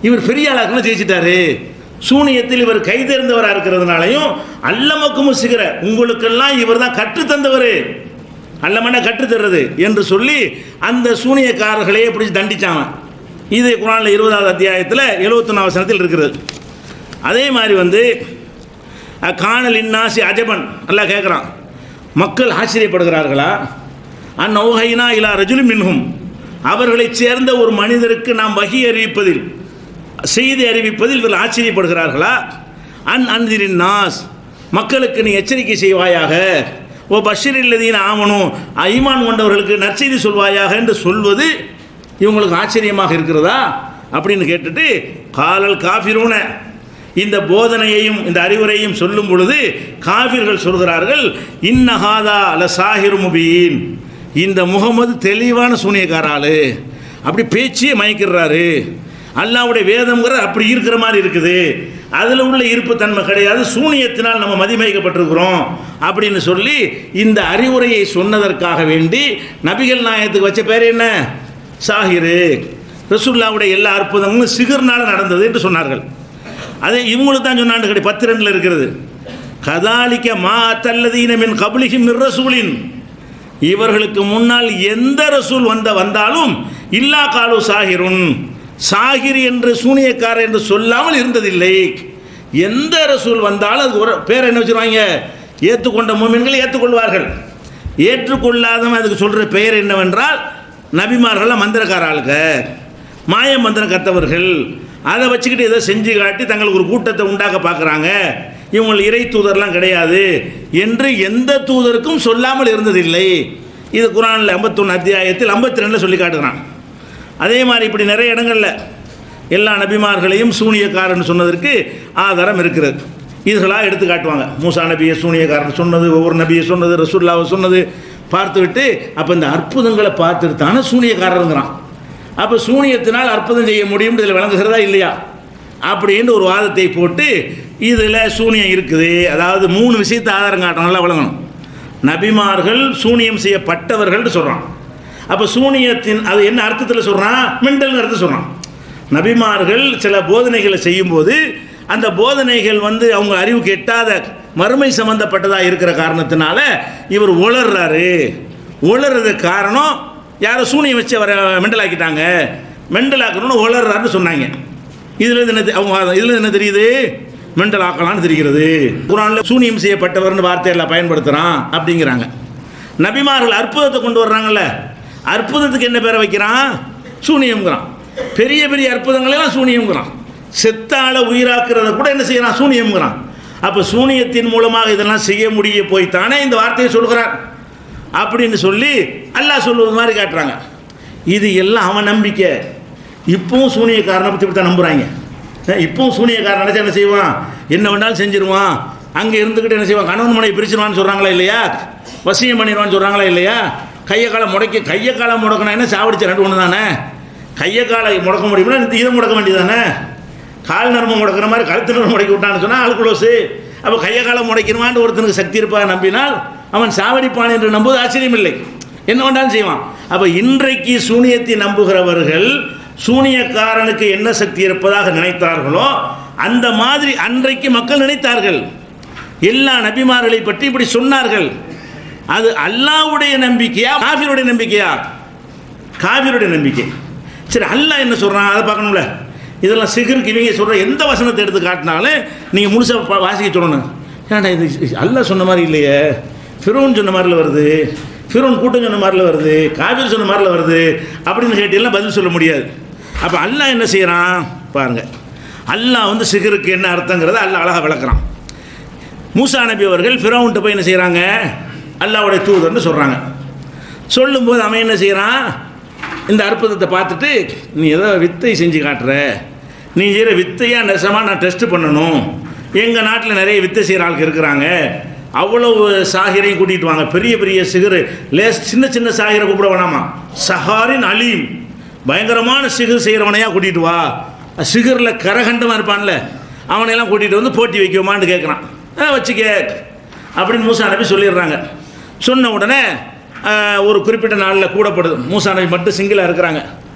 இவர் பெரிய ஆளாக்கெல்லாம் ஜெயிச்சிட்டாரு சூனியத்தில் இவர் கைதேர்ந்தவராக இருக்கிறதுனாலையும் அல்லமக்கும் சிகர உங்களுக்கெல்லாம் இவர் தான் கற்றுத்தந்தவர் அல்லமன கற்றுத்தர்றது என்று சொல்லி அந்த சூனியக்காரர்களையே பிடிச்சி தண்டிச்சாங்க இது குரானில் இருபதாவது அத்தியாயத்தில் எழுபத்தொன்னாம் வசனத்தில் இருக்கிறது அதே மாதிரி வந்து அஹ், காணல் இன்னாசி அஜபன் நல்லா கேட்குறான் மக்கள் ஆச்சரியப்படுகிறார்களா அந்நௌஹைனா இலா ரஜுலி மின்ஹும் அவர்களைச் சேர்ந்த ஒரு மனிதருக்கு நாம் வகி அறிவிப்பதில் செய்தி அறிவிப்பதில் இவர்கள் ஆச்சரியப்படுகிறார்களா அன் அன்திரின் நாஸ் மக்களுக்கு நீ எச்சரிக்கை செய்வாயாக ஓ பஷீர் இல்லதீன் ஆமனும் ஐமான் கொண்டவர்களுக்கு நற்செய்தி சொல்வாயாக என்று சொல்வது இவங்களுக்கு ஆச்சரியமாக இருக்கிறதா அப்படின்னு கேட்டுட்டு காலல் காஃபிரூன இந்த போதனையையும் இந்த அறிவுரையும் சொல்லும் பொழுது காஃபிர்கள் சொல்கிறார்கள் இன்னஹாதா அல சாஹிர் முபீன் இந்த முகமது தெளிவான சூனியக்கார ஆளு அப்படி பேச்சியே மயக்கிறாரு அல்லாவுடைய வேதம்ங்கிற அப்படி இருக்கிற மாதிரி இருக்குது அதில் உள்ள இருப்புத்தன்மை கிடையாது சூனியத்தினால் நம்ம மதிமயக்கப்பட்டிருக்கிறோம் அப்படின்னு சொல்லி இந்த அறிவுரையை சொன்னதற்காக வேண்டி நபிகள் நாயகத்துக்கு வச்ச பேர் என்ன சாஹிரு ரசூல்லாவுடைய எல்லா அற்புதங்களும் சிகர்னால நடந்தது என்று சொன்னார்கள் அதே இவங்களுக்கு தான் சொன்னாண்டு கிடையாது பத்து ரெண்டில் இருக்கிறது கதாலிக்க மா தல்லதீன மின் கபலிஹிம் மிர் ரசூலின் இவர்களுக்கு முன்னால் எந்த ரசூல் வந்த வந்தாலும் இல்லா காலு சாகிருன் சாகிர் என்று சூனியக்காரர் என்று சொல்லாமல் இருந்ததில்லை எந்த ரசூல் வந்தாலும் அது ஒரு பேர் என்ன வச்சுருவாங்க ஏற்றுக்கொண்ட மூமின்கள் ஏற்றுக்கொள்வார்கள் ஏற்றுக்கொள்ளாதவன் அதுக்கு சொல்கிற பெயர் என்னவென்றால் நபிமார்கள்லாம் மந்திரக்கார ஆளுங்க மாய மந்திரம் கத்தவர்கள் அதை வச்சுக்கிட்டு ஏதோ செஞ்சு காட்டி தங்களுக்கு ஒரு கூட்டத்தை உண்டாக்க பார்க்குறாங்க இவங்க இறை தூதர்லாம் கிடையாது என்று எந்த தூதருக்கும் சொல்லாமல் இருந்ததில்லை இது குரானில் ஐம்பத்தொன்று அத்தியாயத்தில் ஐம்பத்தி ரெண்டில் சொல்லி காட்டுகிறான் அதே மாதிரி இப்படி நிறைய இடங்களில் எல்லா நபிமார்களையும் சூனியக்காரன் சொன்னதற்கு ஆதாரம் இருக்கிறது இதுகளாக எடுத்து காட்டுவாங்க மூசா நபியை சூனியக்காரன் சொன்னது ஒவ்வொரு நபியை சொன்னது ரசூல்லாவை சொன்னது பார்த்துவிட்டு அப்போ இந்த அற்புதங்களை பார்த்துட்டு தானே சூனியக்காரருங்கிறான் அப்போ சூனியத்தினால் அற்புதம் செய்ய முடியும் இதில் விளங்குகிறதா இல்லையா அப்படின்னு ஒரு வாதத்தை போட்டு இதில் சூனியம் இருக்குது அதாவது மூணு விஷயத்தை ஆதாரம் காட்டணும் நல்லா விளங்கணும் நபிமார்கள் சூனியம் செய்யப்பட்டவர்கள்னு சொல்கிறான் அப்போ சூனியத்தின் அது என்ன அர்த்தத்தில் சொல்கிறான் மெண்டல்னு அர்த்தம் சொல்கிறான் நபிமார்கள் சில போதனைகளை செய்யும்போது அந்த போதனைகள் வந்து அவங்க அறிவுக்கு எட்டாத மறுமை சம்பந்தப்பட்டதாக இருக்கிற காரணத்தினால இவர் உளர்றாரு உளறதுக்கு காரணம் யாரோ சூனியம் வச்சு அவரை மெண்டலாக்கிட்டாங்க மெண்டலாக்கணும்னு உளர்றாருன்னு சொன்னாங்க இதில் என்ன தெ- அவங்க இதில் என்ன தெரியுது மெண்டல் ஆக்கலாம்னு தெரிகிறது குரானில் சூனியம் செய்யப்பட்டவர்னு வார்த்தையெல்லாம் பயன்படுத்துகிறான் அப்படிங்கிறாங்க நபிமார்கள் அற்புதத்தை கொண்டு வர்றாங்கல்ல அற்புதத்துக்கு என்ன பேரை வைக்கிறான் சூனியம்ங்கிறான் பெரிய பெரிய அற்புதங்களெல்லாம் சூனியம்ங்கிறான் செத்தால உயிராக்குறத கூட என்ன செய்யறான் சூனியம்ங்கிறான் அப்போ சூனியத்தின் மூலமாக இதெல்லாம் செய்ய முடிய போய் தானே இந்த வார்த்தையை சொல்கிறார் அப்படின்னு சொல்லி அல்லாஹ் சொல்லுவது மாதிரி காட்டுறாங்க இது எல்லாம் அவன் நம்பிக்கை இப்பவும் சூனியக்காரனை பற்றி இப்படி தான் நம்புகிறாங்க இப்பவும் சூனியக்காரன் நினச்சா என்ன செய்வான் என்ன வேணாலும் செஞ்சிருவான் அங்கே இருந்துக்கிட்டு என்ன செய்வான் கணவன் மனைவி பிரிச்சிருவான்னு சொல்கிறாங்களா இல்லையா வசியம் பண்ணிடுவான்னு சொல்கிறாங்களா இல்லையா கையை காலை முடக்கி கையை காலை முடக்கணும் என்ன சாவடிச்ச ரெண்டு ஒன்று தானே கையை காலை முடக்க முடியும்னா இந்த இதை முடக்க வேண்டியதானே கால் நரம்பு முடக்கிற மாதிரி கழுத்து நரம்பு முடக்கி விட்டான்னு சொன்னால் ஆல்குலோஸு அப்போ கையை காலை முடைக்கணுமான்னு ஒருத்தனுக்கு சக்தி இருப்பாக நம்பினால் அவன் சாவடிப்பான் என்று நம்புவது ஆச்சரியம் இல்லை என்ன வேண்டாலும் செய்வான் அப்போ இன்றைக்கு சூனியத்தை நம்புகிறவர்கள் சூனியக்காரனுக்கு என்ன சக்தி இருப்பதாக நினைத்தார்களோ அந்த மாதிரி அன்றைக்கு மக்கள் நினைத்தார்கள் எல்லா நபிமார்களை பற்றி இப்படி சொன்னார்கள் அது அல்லாஹ்வுடைய நம்பிக்கையா காஃபிருடைய நம்பிக்கையா காவிருடைய நம்பிக்கை சரி அல்லாஹ் என்ன சொல்கிறான் அதை பார்க்கணும்ல இதெல்லாம் சிகருக்கு இவங்க சொல்கிற எந்த வசனத்தை எடுத்து காட்டினாலும் நீங்கள் முழுசாக வாசிக்க சொல்லணும் ஏன்டா இது அல்லாஹ் சொன்ன மாதிரி இல்லையே ஃபிரோன் சொன்ன மாதிரில வருது ஃபிரோன் கூட்டம் சொன்ன மாதிரில வருது காவிரி சொன்ன மாதிரில வருது அப்படின்னு கேட்டீங்கன்னா பதில் சொல்ல முடியாது அப்போ அல்லாஹ் என்ன செய்கிறான் பாருங்கள் அல்லாஹ் வந்து சிகருக்கு என்ன அர்த்தங்கிறத அல்லாஹ் அழகாக விளக்குறான் மூசா நபி அவர்கள் ஃபிரௌன்ட்ட போய் என்ன செய்கிறாங்க அல்லாஹ்வுடைய தூதர்னு சொல்கிறாங்க சொல்லும்போது அவன் என்ன செய்கிறான் இந்த அற்புதத்தை பார்த்துட்டு நீ ஏதோ வித்தை செஞ்சு காட்டுற நீ செய்கிற வித்தையாக நெசமாக நான் டெஸ்ட் பண்ணணும் எங்கள் நாட்டில் நிறைய வித்தை செய்கிற ஆளுக்கு இருக்கிறாங்க அவ்வளவு சாகிரையும் கூட்டிகிட்டு வாங்க பெரிய பெரிய சிகரு லேஸ் சின்ன சின்ன சாகிரை கூப்பிட வேணாமா சஹாரின் அலீம் பயங்கரமான சிகர் செய்கிறவனையாக கூட்டிகிட்டு வா சிகரில் கரகண்டமாக இருப்பான்ல அவனையெல்லாம் கூட்டிகிட்டு வந்து போட்டி வைக்குமான்னு கேட்குறான் ஆ வச்சுக்க அப்படின்னு மூசா நபி சொல்லிடுறாங்க சொன்ன உடனே ஆஹ், ஒரு குறிப்பிட்ட நாளில் கூடப்படுது மூசா நபி மட்டும் சிங்கிளாக இருக்கிறாங்க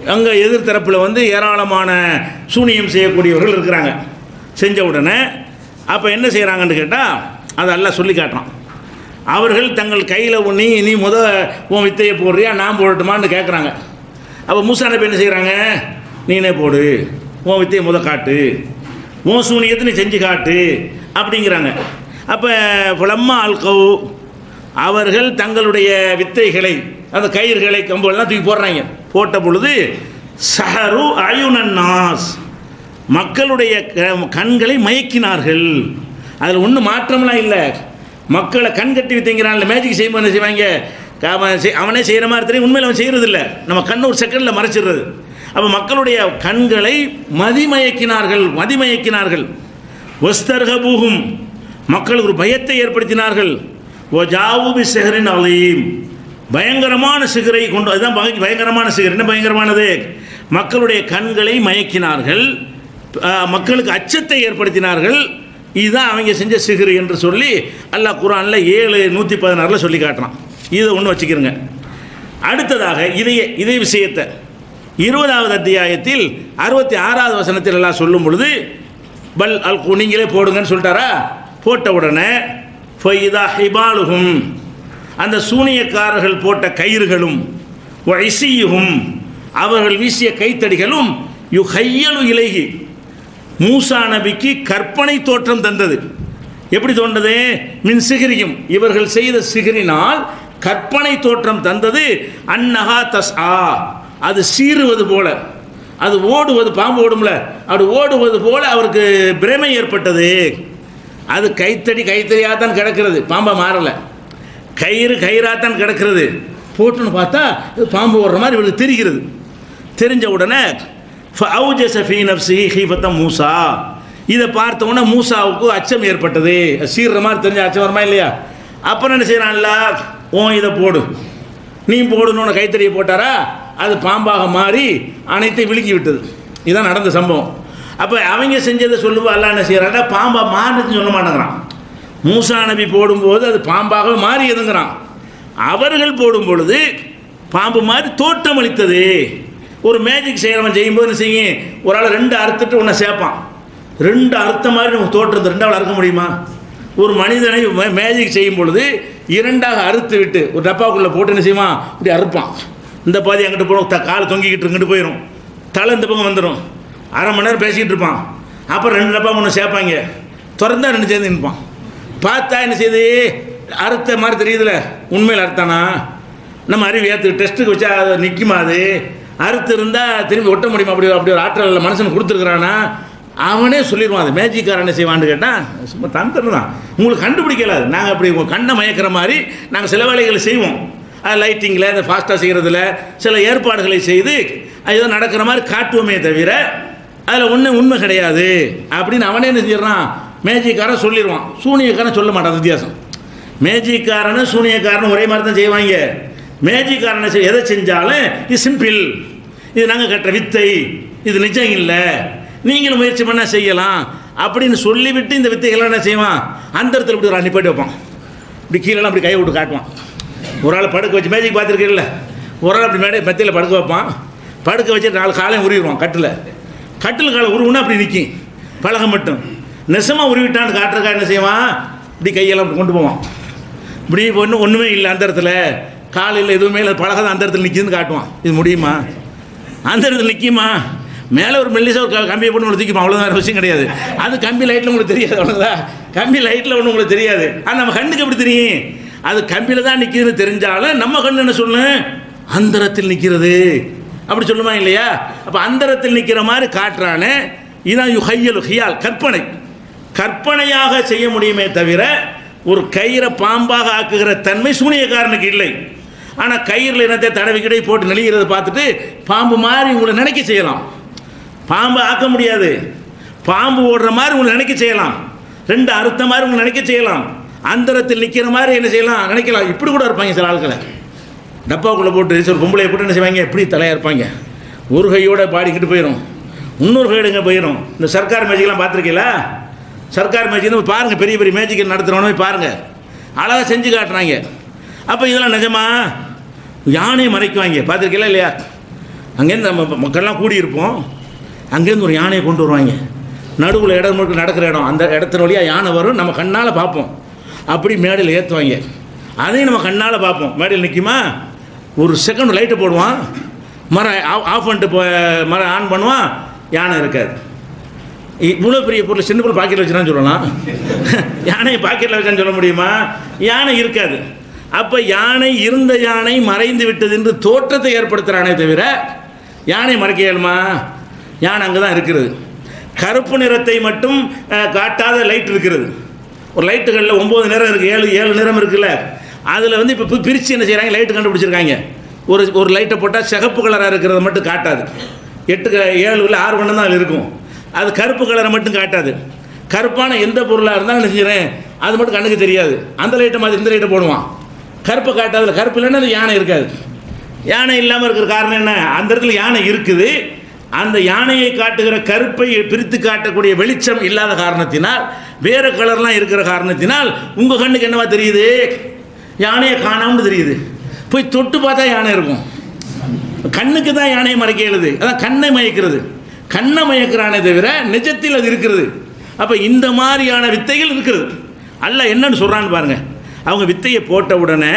அங்கே எதிர்த்தரப்பில் வந்து ஏராளமான சூனியம் செய்யக்கூடியவர்கள் இருக்கிறாங்க செஞ்ச உடனே அப்போ என்ன செய்கிறாங்கன்னு கேட்டால் அதை எல்லாம் சொல்லி காட்டுறான் அவர்கள் தங்கள் கையில் நீ நீ முத உன் வித்தையை போடுறியா நான் போடட்டுமான்னு கேட்குறாங்க அப்போ மூசா நபி என்ன செய்கிறாங்க நீனே போடு உன் வித்தையை முத காட்டு உன் சூனியத்தை நீ செஞ்சு காட்டு அப்படிங்கிறாங்க அப்போ புலம்மா அல்கவு அவர்கள் தங்களுடைய வித்தைகளை அந்த கயிறுகளை கம்புகள்லாம் தூக்கி போடுறாங்க போட்ட பொழுது சஹரு அயுனன் நாஸ் மக்களுடைய க- கண்களை மயக்கினார்கள் அதில் ஒன்றும் மாற்றம்லாம் இல்லை மக்களை கண் கட்டி வித்தைங்கிறான்ல மேஜிக் செய்யும்போது என்ன செய்வாங்க க- அவன் செய்- அவனே செய்கிற மாதிரி தெரியும் உண்மையில் அவன் செய்கிறது இல்லை நம்ம கண் ஒரு செகண்டில் மறைச்சிடுறது அப்போ மக்களுடைய கண்களை மதிமயக்கினார்கள் மதிமயக்கினார்கள் வஸ்தர்கபூகும் மக்களுக்கு ஒரு பயத்தை ஏற்படுத்தினார்கள் ஓ ஜாவுபி சிகரின் அலீம் பயங்கரமான சிகரை கொண்டு அதுதான் பய- பயங்கரமான சிகர் என்ன பயங்கரமானது மக்களுடைய கண்களை மயக்கினார்கள் ஆ, மக்களுக்கு அச்சத்தை ஏற்படுத்தினார்கள் இதுதான் அவங்க செஞ்ச சிகர் என்று சொல்லி அல்லாஹ் குரானில் ஏழு நூற்றி பதினாறில் சொல்லி காட்டுறான் இதை ஒன்று வச்சுக்கிறோங்க அடுத்ததாக இதைய இதே விஷயத்தை இருபதாவது அத்தியாயத்தில் அறுபத்தி ஆறாவது வசனத்தில் எல்லாம் சொல்லும் பொழுது பல் அல் கு- நீங்களே போடுங்கன்னு சொல்லிட்டாரா போட்ட உடனே ஃபைதா ஹிபாலுகும் அந்த சூனியக்காரர்கள் போட்ட கயிறுகளும் இசையுகும் அவர்கள் வீசிய கைத்தடிகளும் யு கையலு இலகி மூசா நபிக்கு கற்பனை தோற்றம் தந்தது எப்படி தோன்றது மின் சிகிரியும் இவர்கள் செய்த சிகிரினால் கற்பனை தோற்றம் தந்தது அன்னஹா தஸ் ஆ அது சீறுவது போல அது ஓடுவது பாம்பு ஓடும்ல அப்படி ஓடுவது போல அவருக்கு பிரமை ஏற்பட்டது அது கைத்தடி கைத்தடியாக தான் கிடக்கிறது பாம்பை மாறலை கயிறு கயிறாத்தான் கிடக்கிறது போட்டுன்னு பார்த்தா இது பாம்பு ஓடுற மாதிரி இவருக்கு தெரிகிறது தெரிஞ்ச உடனே ஃபவுஜஸ ஃபீ நஃப்ஸிஹி ஹீஃபத்த மூசா இதை பார்த்த உடனே மூசாவுக்கு அச்சம் ஏற்பட்டது சீர்ற மாதிரி தெரிஞ்ச அச்சம் வருமா இல்லையா அப்புறம் என்ன செய்கிறான்ல ஓ இதை போடு நீ போடணும்னு கைத்தறியை போட்டாரா அது பாம்பாக மாறி அனைத்தையும் விழுக்கி விட்டது இதான் நடந்த சம்பவம் அப்போ அவங்க செஞ்சதை சொல்லுவோம் அல்ல என்ன செய்கிறாங்க பாம்பா மாறுதுன்னு சொல்ல மாட்டேங்கிறான் மூசா நபி போடும்போது அது பாம்பாக மாறியதுங்கிறான் அவர்கள் போடும் பொழுது பாம்பு மாதிரி தோட்டம் அளித்தது ஒரு மேஜிக் செய்கிறவன் செய்யும்போது என்ன செய்யும் ஒரு ஆள் ரெண்டு அறுத்துட்டு உன்னை சேர்ப்பான் ரெண்டு அறுத்த மாதிரி நம்ம தோற்றத்தை ரெண்டாவது அறுக்க முடியுமா ஒரு மனிதனை மே- மேஜிக் செய்யும் பொழுது இரண்டாக அறுத்து விட்டு ஒரு டப்பாக்குள்ளே போட்டு என்ன செய்வான் இப்படி அறுப்பான் இந்த பாதி அங்கிட்டு போகும் த காலை தொங்கிக்கிட்டு இங்கிட்டு போயிடும் தலை இந்த பக்கம் வந்துடும் அரை மணி நேரம் பேசிக்கிட்டு இருப்பான் அப்புறம் ரெண்டு டப்பா ஒன்று சேர்ப்பாங்க திறந்தா ரெண்டு சேர்ந்து நிற்பான் பார்த்தா என்ன செய்யுது அறுத்த மாதிரி தெரியுதுல உண்மையில் அறுத்தானா நம்ம அறிவு ஏற்று டெஸ்ட்டுக்கு வச்சா அது நிற்குமா அது அறுத்து இருந்தால் திரும்பி ஒட்ட முடியுமா அப்படி அப்படி ஒரு ஆற்றல் மனுஷன் கொடுத்துருக்குறானா அவனே சொல்லிடுவான் அது மேஜிக்காரன் என்ன செய்வான்னு கேட்டால் சும்மா தந்திரம் தான் உங்களுக்கு கண்டுபிடிக்கல அது நாங்கள் அப்படி உங்கள் கண்ணை மயக்கிற மாதிரி நாங்கள் சில வேலைகளை செய்வோம் அது லைட்டிங்கில் இந்த ஃபாஸ்ட்டாக செய்கிறதுல சில ஏற்பாடுகளை செய்து அது ஏதோ நடக்கிற மாதிரி காட்டுவோமே தவிர அதில் ஒன்றும் உண்மை கிடையாது அப்படின்னு அவனே என்ன செஞ்சிடறான் மேஜிக்காரன் சொல்லிடுவான் சூனியக்காரன் சொல்ல மாட்டான் வித்தியாசம் மேஜிக்காரனும் சூனியக்காரனும் ஒரே மாதிரி தான் செய்வாங்க மேஜிக்காரனை செய் எதை செஞ்சாலும் இது சிம்பிள் இது நாங்கள் கட்டுற வித்தை இது நிஜம் இல்லை நீங்களும் முயற்சி பண்ணால் செய்யலாம் அப்படின்னு சொல்லிவிட்டு இந்த வித்தைகள்லாம் என்ன செய்வான் அந்த இடத்துல இப்படி ஒரு அன்னிப்பாட்டி வைப்பான் இப்படி கீழெல்லாம் அப்படி கை விட்டு காட்டுவான் ஒரு ஆள் படுக்க வச்சு மேஜிக் பார்த்துருக்கீங்கள ஒரு ஆள் அப்படி மேடை மெத்தையில் படுக்க வைப்பான் படுக்க வச்சு நாலு காலையும் உருவிடுவான் கட்டில் கட்டில் காலை உருவுனா அப்படி நிற்கும் பலகை மட்டும் நெசமாக உருவிட்டான்னு காட்டுறக்கா என்ன செய்வான் இப்படி கையெல்லாம் கொண்டு போவான் இப்படி ஒன்றும் ஒன்றுமே இல்லை அந்த இடத்துல காலையில் எதுவுமே இல்லை பலகை தான் அந்த இடத்துல நிற்கிதுன்னு காட்டுவான் இது முடியுமா அந்த இடத்துல நிற்குமா மேலே ஒரு மெல்லிசா ஒரு க- கம்பியை போட்டு உங்களுக்கு தூக்கிப்போம் அவ்வளோதான் வேறு விஷயம் கிடையாது அது கம்பி லைட்டில் உங்களுக்கு தெரியாது அவ்வளோதான் கம்பி லைட்டில் ஒன்றும் உங்களுக்கு தெரியாது ஆனால் நம்ம கண்ணுக்கு எப்படி தெரியும் அது கம்பியில் தான் நிற்கிதுன்னு தெரிஞ்சாலும் நம்ம கண்ணு என்ன சொல்லணும் அந்தரத்தில் நிற்கிறது அப்படி சொல்லுமா இல்லையா அப்போ அந்தரத்தில் நிற்கிற மாதிரி காட்டுறானே இதான் யு ஹையலு ஹியால் கற்பனை கற்பனையாக செய்ய முடியுமே தவிர ஒரு கயிறை பாம்பாக ஆக்குகிற தன்மை சூனியக்காரனுக்கு இல்லை ஆனால் கயிறில் என்னத்தை தடவி கிடை போட்டு நெளிகிறத பார்த்துட்டு பாம்பு மாதிரி உங்களை நினைக்க செய்யலாம் பாம்பு ஆக்க முடியாது பாம்பு ஓடுற மாதிரி உங்களை நினைக்க செய்யலாம் ரெண்டு அறுத்த மாதிரி உங்களை நினைக்க செய்யலாம் அந்தரத்தில் நிற்கிற மாதிரி என்ன செய்யலாம் நினைக்கலாம் இப்படி கூட இருப்பாங்க சில ஆட்களை டப்பாக்குள்ளே போட்டு சில பொம்பளையை போட்டு என்ன செய்வாங்க எப்படி தலையாக இருப்பாங்க ஒரு கையோட பாடிக்கிட்டு போயிடும் இன்னொரு கைடுங்க போயிடும் இந்த சர்க்கார் மேஜிக்லாம் பார்த்துருக்கீங்களா சர்க்கார் மேஜிக் பாருங்கள் பெரிய பெரிய மேஜிக் நடத்துகிறவனே போய் பாருங்கள் அழகாக செஞ்சு காட்டுறாங்க அப்போ இதெல்லாம் நிஜமா யானையை மறைக்குவாங்க பார்த்துருக்கீங்களா இல்லையா அங்கேருந்து நம்ம மக்கள்லாம் கூடியிருப்போம் அங்கேருந்து ஒரு யானையை கொண்டு வருவாங்க நடுவில் இடம் முழுக்க நடக்கிற இடம் அந்த இடத்துல வழியாக யானை வரும் நம்ம கண்ணால் பார்ப்போம் அப்படி மேடையில் ஏற்றுவாங்க அதையும் நம்ம கண்ணால் பார்ப்போம் மேடையில் நிற்குமா ஒரு செகண்ட் லைட்டை போடுவான் மரம் ஆஃப் பண்ணிட்டு போ மரம் ஆன் பண்ணுவான் யானை இருக்காது இவ்வளோ பெரிய பொருள் சின்ன பொருள் பாக்கெட்டில் வச்சுருன்னு சொல்லலாம் யானையை பாக்கெட்டில் வச்சான்னு சொல்ல முடியுமா யானை இருக்காது அப்போ யானை இருந்த யானை மறைந்து விட்டது என்று தோற்றத்தை ஏற்படுத்துகிறானே தவிர யானை மறைக்க இயலுமா யானை அங்கே தான் இருக்கிறது கருப்பு நிறத்தை மட்டும் அஹ், காட்டாத லைட் இருக்கிறது ஒரு லைட்டுகளில் ஒம்பது நிறம் இருக்குது ஏழு ஏழு நிறம் இருக்குல்ல அதில் வந்து இப்போ பிரித்து என்ன செய்கிறாங்க லைட்டு கண்டுபிடிச்சிருக்காங்க ஒரு ஒரு லைட்டை போட்டால் சிகப்பு கலராக இருக்கிறத மட்டும் காட்டாது எட்டு க- ஏழு இல்லை ஆறு வண்ணம் தான் அதில் இருக்கும் அது கருப்பு கலரை மட்டும் காட்டாது கருப்பான எந்த பொருளாக இருந்தாலும் என்ன செய்கிறேன் அது மட்டும் கண்ணுக்கு தெரியாது அந்த லைட்டை மாதிரி இந்த லைட்டை போடுவான் கருப்பை காட்டாதுல கருப்பு இல்லைன்னா அது யானை இருக்காது யானை இல்லாமல் இருக்கிற காரணம் என்ன அந்த இடத்துல யானை இருக்குது அந்த யானையை காட்டுகிற கருப்பை பிரித்து காட்டக்கூடிய வெளிச்சம் இல்லாத காரணத்தினால் வேறு கலர்லாம் இருக்கிற காரணத்தினால் உங்கள் கண்ணுக்கு என்னவா தெரியுது யானையை காணாமல் தெரியுது போய் தொட்டு பார்த்தா யானை இருக்கும் கண்ணுக்கு தான் யானையை மறைக்க இயலுது அதான் கண்ணை மயக்கிறது கண்ணை மயக்கிறானே தவிர நிஜத்தில் அது இருக்கிறது அப்போ இந்த மாதிரியான வித்தைகள் இருக்கிறது அல்ல என்னன்னு சொல்கிறான்னு பாருங்க அவங்க வித்தையை போட்ட உடனே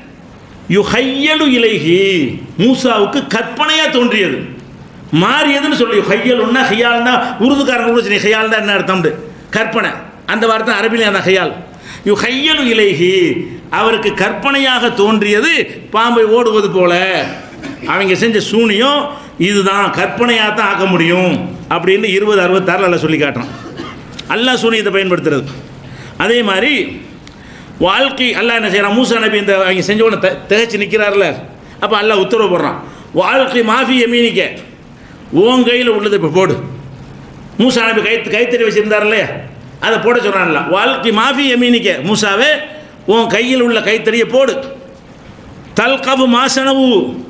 யுஹையலு இலைஹி மூசாவுக்கு கற்பனையாக தோன்றியது மாறியதுன்னு சொல்லி ஹையலுன்னா ஹையால்னா உருதுக்காரங்க கூட சொல்லி ஹையால் தான் என்ன அர்த்தம்னு கற்பனை அந்த வார்த்தை அரபிலே அந்த ஹையால் யு ஹையலு இலைஹி அவருக்கு கற்பனையாக தோன்றியது பாம்பை ஓடுவது போல அவங்க செஞ்ச சூனியம் இதுதான் கற்பனையாக தான் ஆக்க முடியும் அப்படின்னு இருபது அறுபத்தாறில் அல்ல சொல்லி காட்டுறான் அல்லாஹ் சூனியத்தை பயன்படுத்துறது அதே மாதிரி வாழ்க்கை அல்லாஹ் என்ன செய்கிறான் மூசா நபி இந்த அவங்க செஞ்ச உடனே த- திகைச்சு நிற்கிறார்ல அப்போ அல்லாஹ் உத்தரவு போடுறான் வாழ்க்கை மாஃபி எமீனிக்க உன் கையில் உள்ளது இப்போ போடு மூசா நபி கை கைத்தறி வச்சுருந்தார்ல அதை போட சொல்கிறான்ல வாழ்க்கை மாஃபி எமீனிக்க மூசாவே உன் கையில் உள்ள கைத்தறியை போடு தல்கவு மாசனவு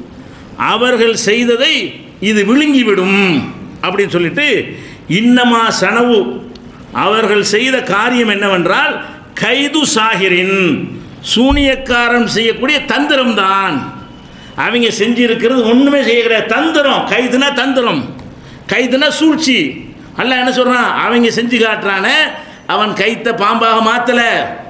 அவர்கள் செய்ததை இது விழுங்கிவிடும் அப்படின்னு சொல்லிட்டு இன்னமா சனவு அவர்கள் செய்த காரியம் என்னவென்றால் கைது சாகிரின் சூனியக்காரன் செய்யக்கூடிய தந்திரம் தான் அவங்க செஞ்சிருக்கிறது ஒன்றுமே செய்ய கிடையாது தந்திரம் கைதுனா தந்திரம் கைதுனா சூழ்ச்சி அல்ல என்ன சொல்கிறான் அவங்க செஞ்சு காட்டுறானே அவன் கைத்த பாம்பாக மாற்றலை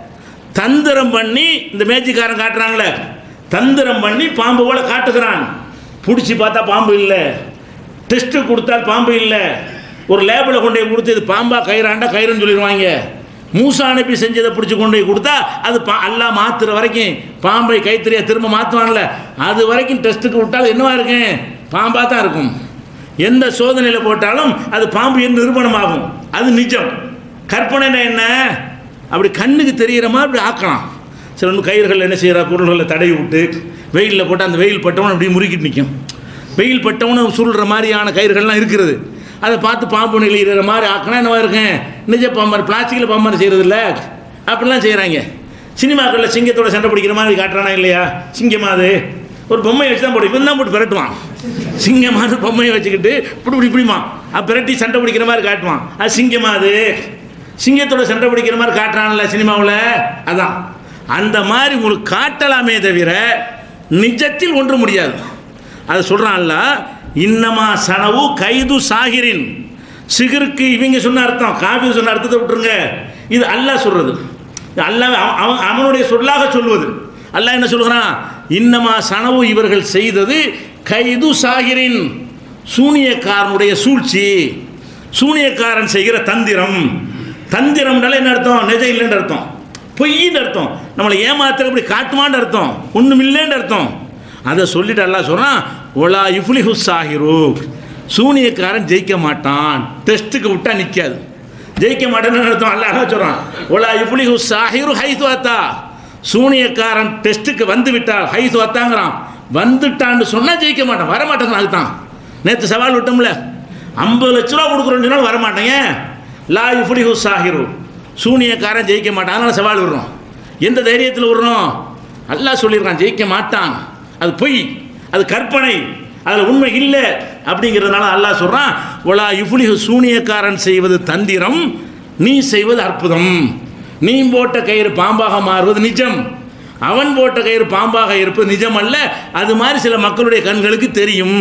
தந்திரம் பண்ணி இந்த மேஜிக்காரன் காட்டுறாங்களே தந்திரம் பண்ணி பாம்பு போல காட்டுகிறான் பிடிச்சி பார்த்தா பாம்பு இல்லை டெஸ்ட்டு கொடுத்தால் பாம்பு இல்லை ஒரு லேபில் கொண்டு போய் கொடுத்து இது பாம்பா கயிறாண்டா கயிறுன்னு சொல்லிடுவாங்க மூசா அனுப்பி செஞ்சதை பிடிச்சி கொண்டு போய் கொடுத்தா அது பா எல்லாம் மாற்றுற வரைக்கும் பாம்பை கைத்தறியை திரும்ப மாற்றுவான்ல அது வரைக்கும் டெஸ்ட்டுக்கு விட்டால் என்னவா இருக்கும் பாம்பாக தான் இருக்கும் எந்த சோதனையில் போட்டாலும் அது பாம்பு என்று நிரூபணமாகும் அது நிஜம் கற்பனைனா என்ன அப்படி கண்ணுக்கு தெரிகிற மாதிரி அப்படி ஆக்கலாம் சில வந்து கயிறுகள் என்ன செய்கிற பொருள்களை தடவி விட்டு வெயிலில் போட்டு அந்த வெயில் பட்டவன் அப்படி முறுக்கிட்டு நிற்கும் வெயில் பட்டவனும் சுருள்ற மாதிரியான கயிறுகள்லாம் இருக்கிறது அதை பார்த்து பாம்பு நெளிகிற மாதிரி ஆக்கினா என்னவா இருக்கும் நிஜ பாம்பர் பிளாஸ்டிக்கில் பாம்பர் செய்கிறது இல்லை அப்படிலாம் செய்கிறாங்க சினிமாக்களில் சிங்கத்தோட சண்டை பிடிக்கிற மாதிரி காட்டுறானா இல்லையா சிங்கமா அது ஒரு பொம்மையை வச்சு தான் போடு இவன் தான் போட்டு பிரட்டுவான் சிங்கமான பொம்மையை வச்சுக்கிட்டு இப்படி இப்படி இப்படிமா அது பிரட்டி சண்டை பிடிக்கிற மாதிரி காட்டுவான் அது சிங்கமா அது சிங்கத்தோட சண்டை பிடிக்கிற மாதிரி காட்டுறான்ல சினிமாவில் அதான் அந்த மாதிரி உங்களுக்கு காட்டலாமே தவிர நிஜத்தில் ஒன்று முடியாது அது சொல்கிறான்ல இன்னமா சனவு கைது சாகிரின் சிகருக்கு இவங்க சொன்ன அர்த்தம் காபி சொன்ன அர்த்தத்தை விட்டுருங்க இது அல்லாஹ் சொல்கிறது அல்லாஹ் அவன் அவன் அவனுடைய சொல்லாக சொல்வது அல்லாஹ் என்ன சொல்கிறான் இன்னமா சனவு இவர்கள் செய்தது கைது சாகிரின் சூனியக்காரனுடைய சூழ்ச்சி சூனியக்காரன் செய்கிற தந்திரம் தந்திரம்னால என்ன அர்த்தம் நிஜம் இல்லைன்னு அர்த்தம் பொய்ன்னு அர்த்தம் நம்மளை ஏமாத்துற இப்படி காட்டுமான்னு அர்த்தம் ஒன்றும் இல்லைன்னு அர்த்தம் அதை சொல்லிட்டு அல்லாஹ் சொல்கிறான் ஒலா இஃப்லிஹு சாகிரு சூனியக்காரன் ஜெயிக்க மாட்டான் டெஸ்ட்டுக்கு விட்டா நிற்காது ஜெயிக்க மாட்டேன்னு அர்த்தம் அல்லாஹ் சொல்கிறான் ஒலா இஃப்லிஹு சாகிரு ஹைது அத்தா சூனியக்காரன் டெஸ்ட்டுக்கு வந்து விட்டால் ஹைது அத்தாங்கிறான் வந்துட்டான்னு சொன்னால் ஜெயிக்க மாட்டான் வரமாட்டேங்க அதுதான் நேற்று சவால் விட்டோம்ல ஐம்பது லட்ச ரூபா கொடுக்குறோன்னு சொன்னாலும் வரமாட்டேங்க லா இஃப்லிஹு சாகிரு சூனியக்காரன் ஜெயிக்க மாட்டான் அதனால சவால் விடுறோம் எந்த தைரியத்தில் விடுறோம் அல்லாஹ் சொல்லியிருக்கான் ஜெயிக்க மாட்டான் அது பொய் அது கற்பனை அதில் உண்மை இல்லை அப்படிங்கிறதுனால அல்லாஹ் சொல்கிறான் ஒலா இஃப்லிஹு சூனியக்காரன் செய்வது தந்திரம் நீ செய்வது அற்புதம் நீ போட்ட கயிறு பாம்பாக மாறுவது நிஜம் அவன் போட்ட கயிறு பாம்பாக இருப்பது நிஜம் அல்ல அது மாதிரி சில மக்களுடைய கண்களுக்கு தெரியும்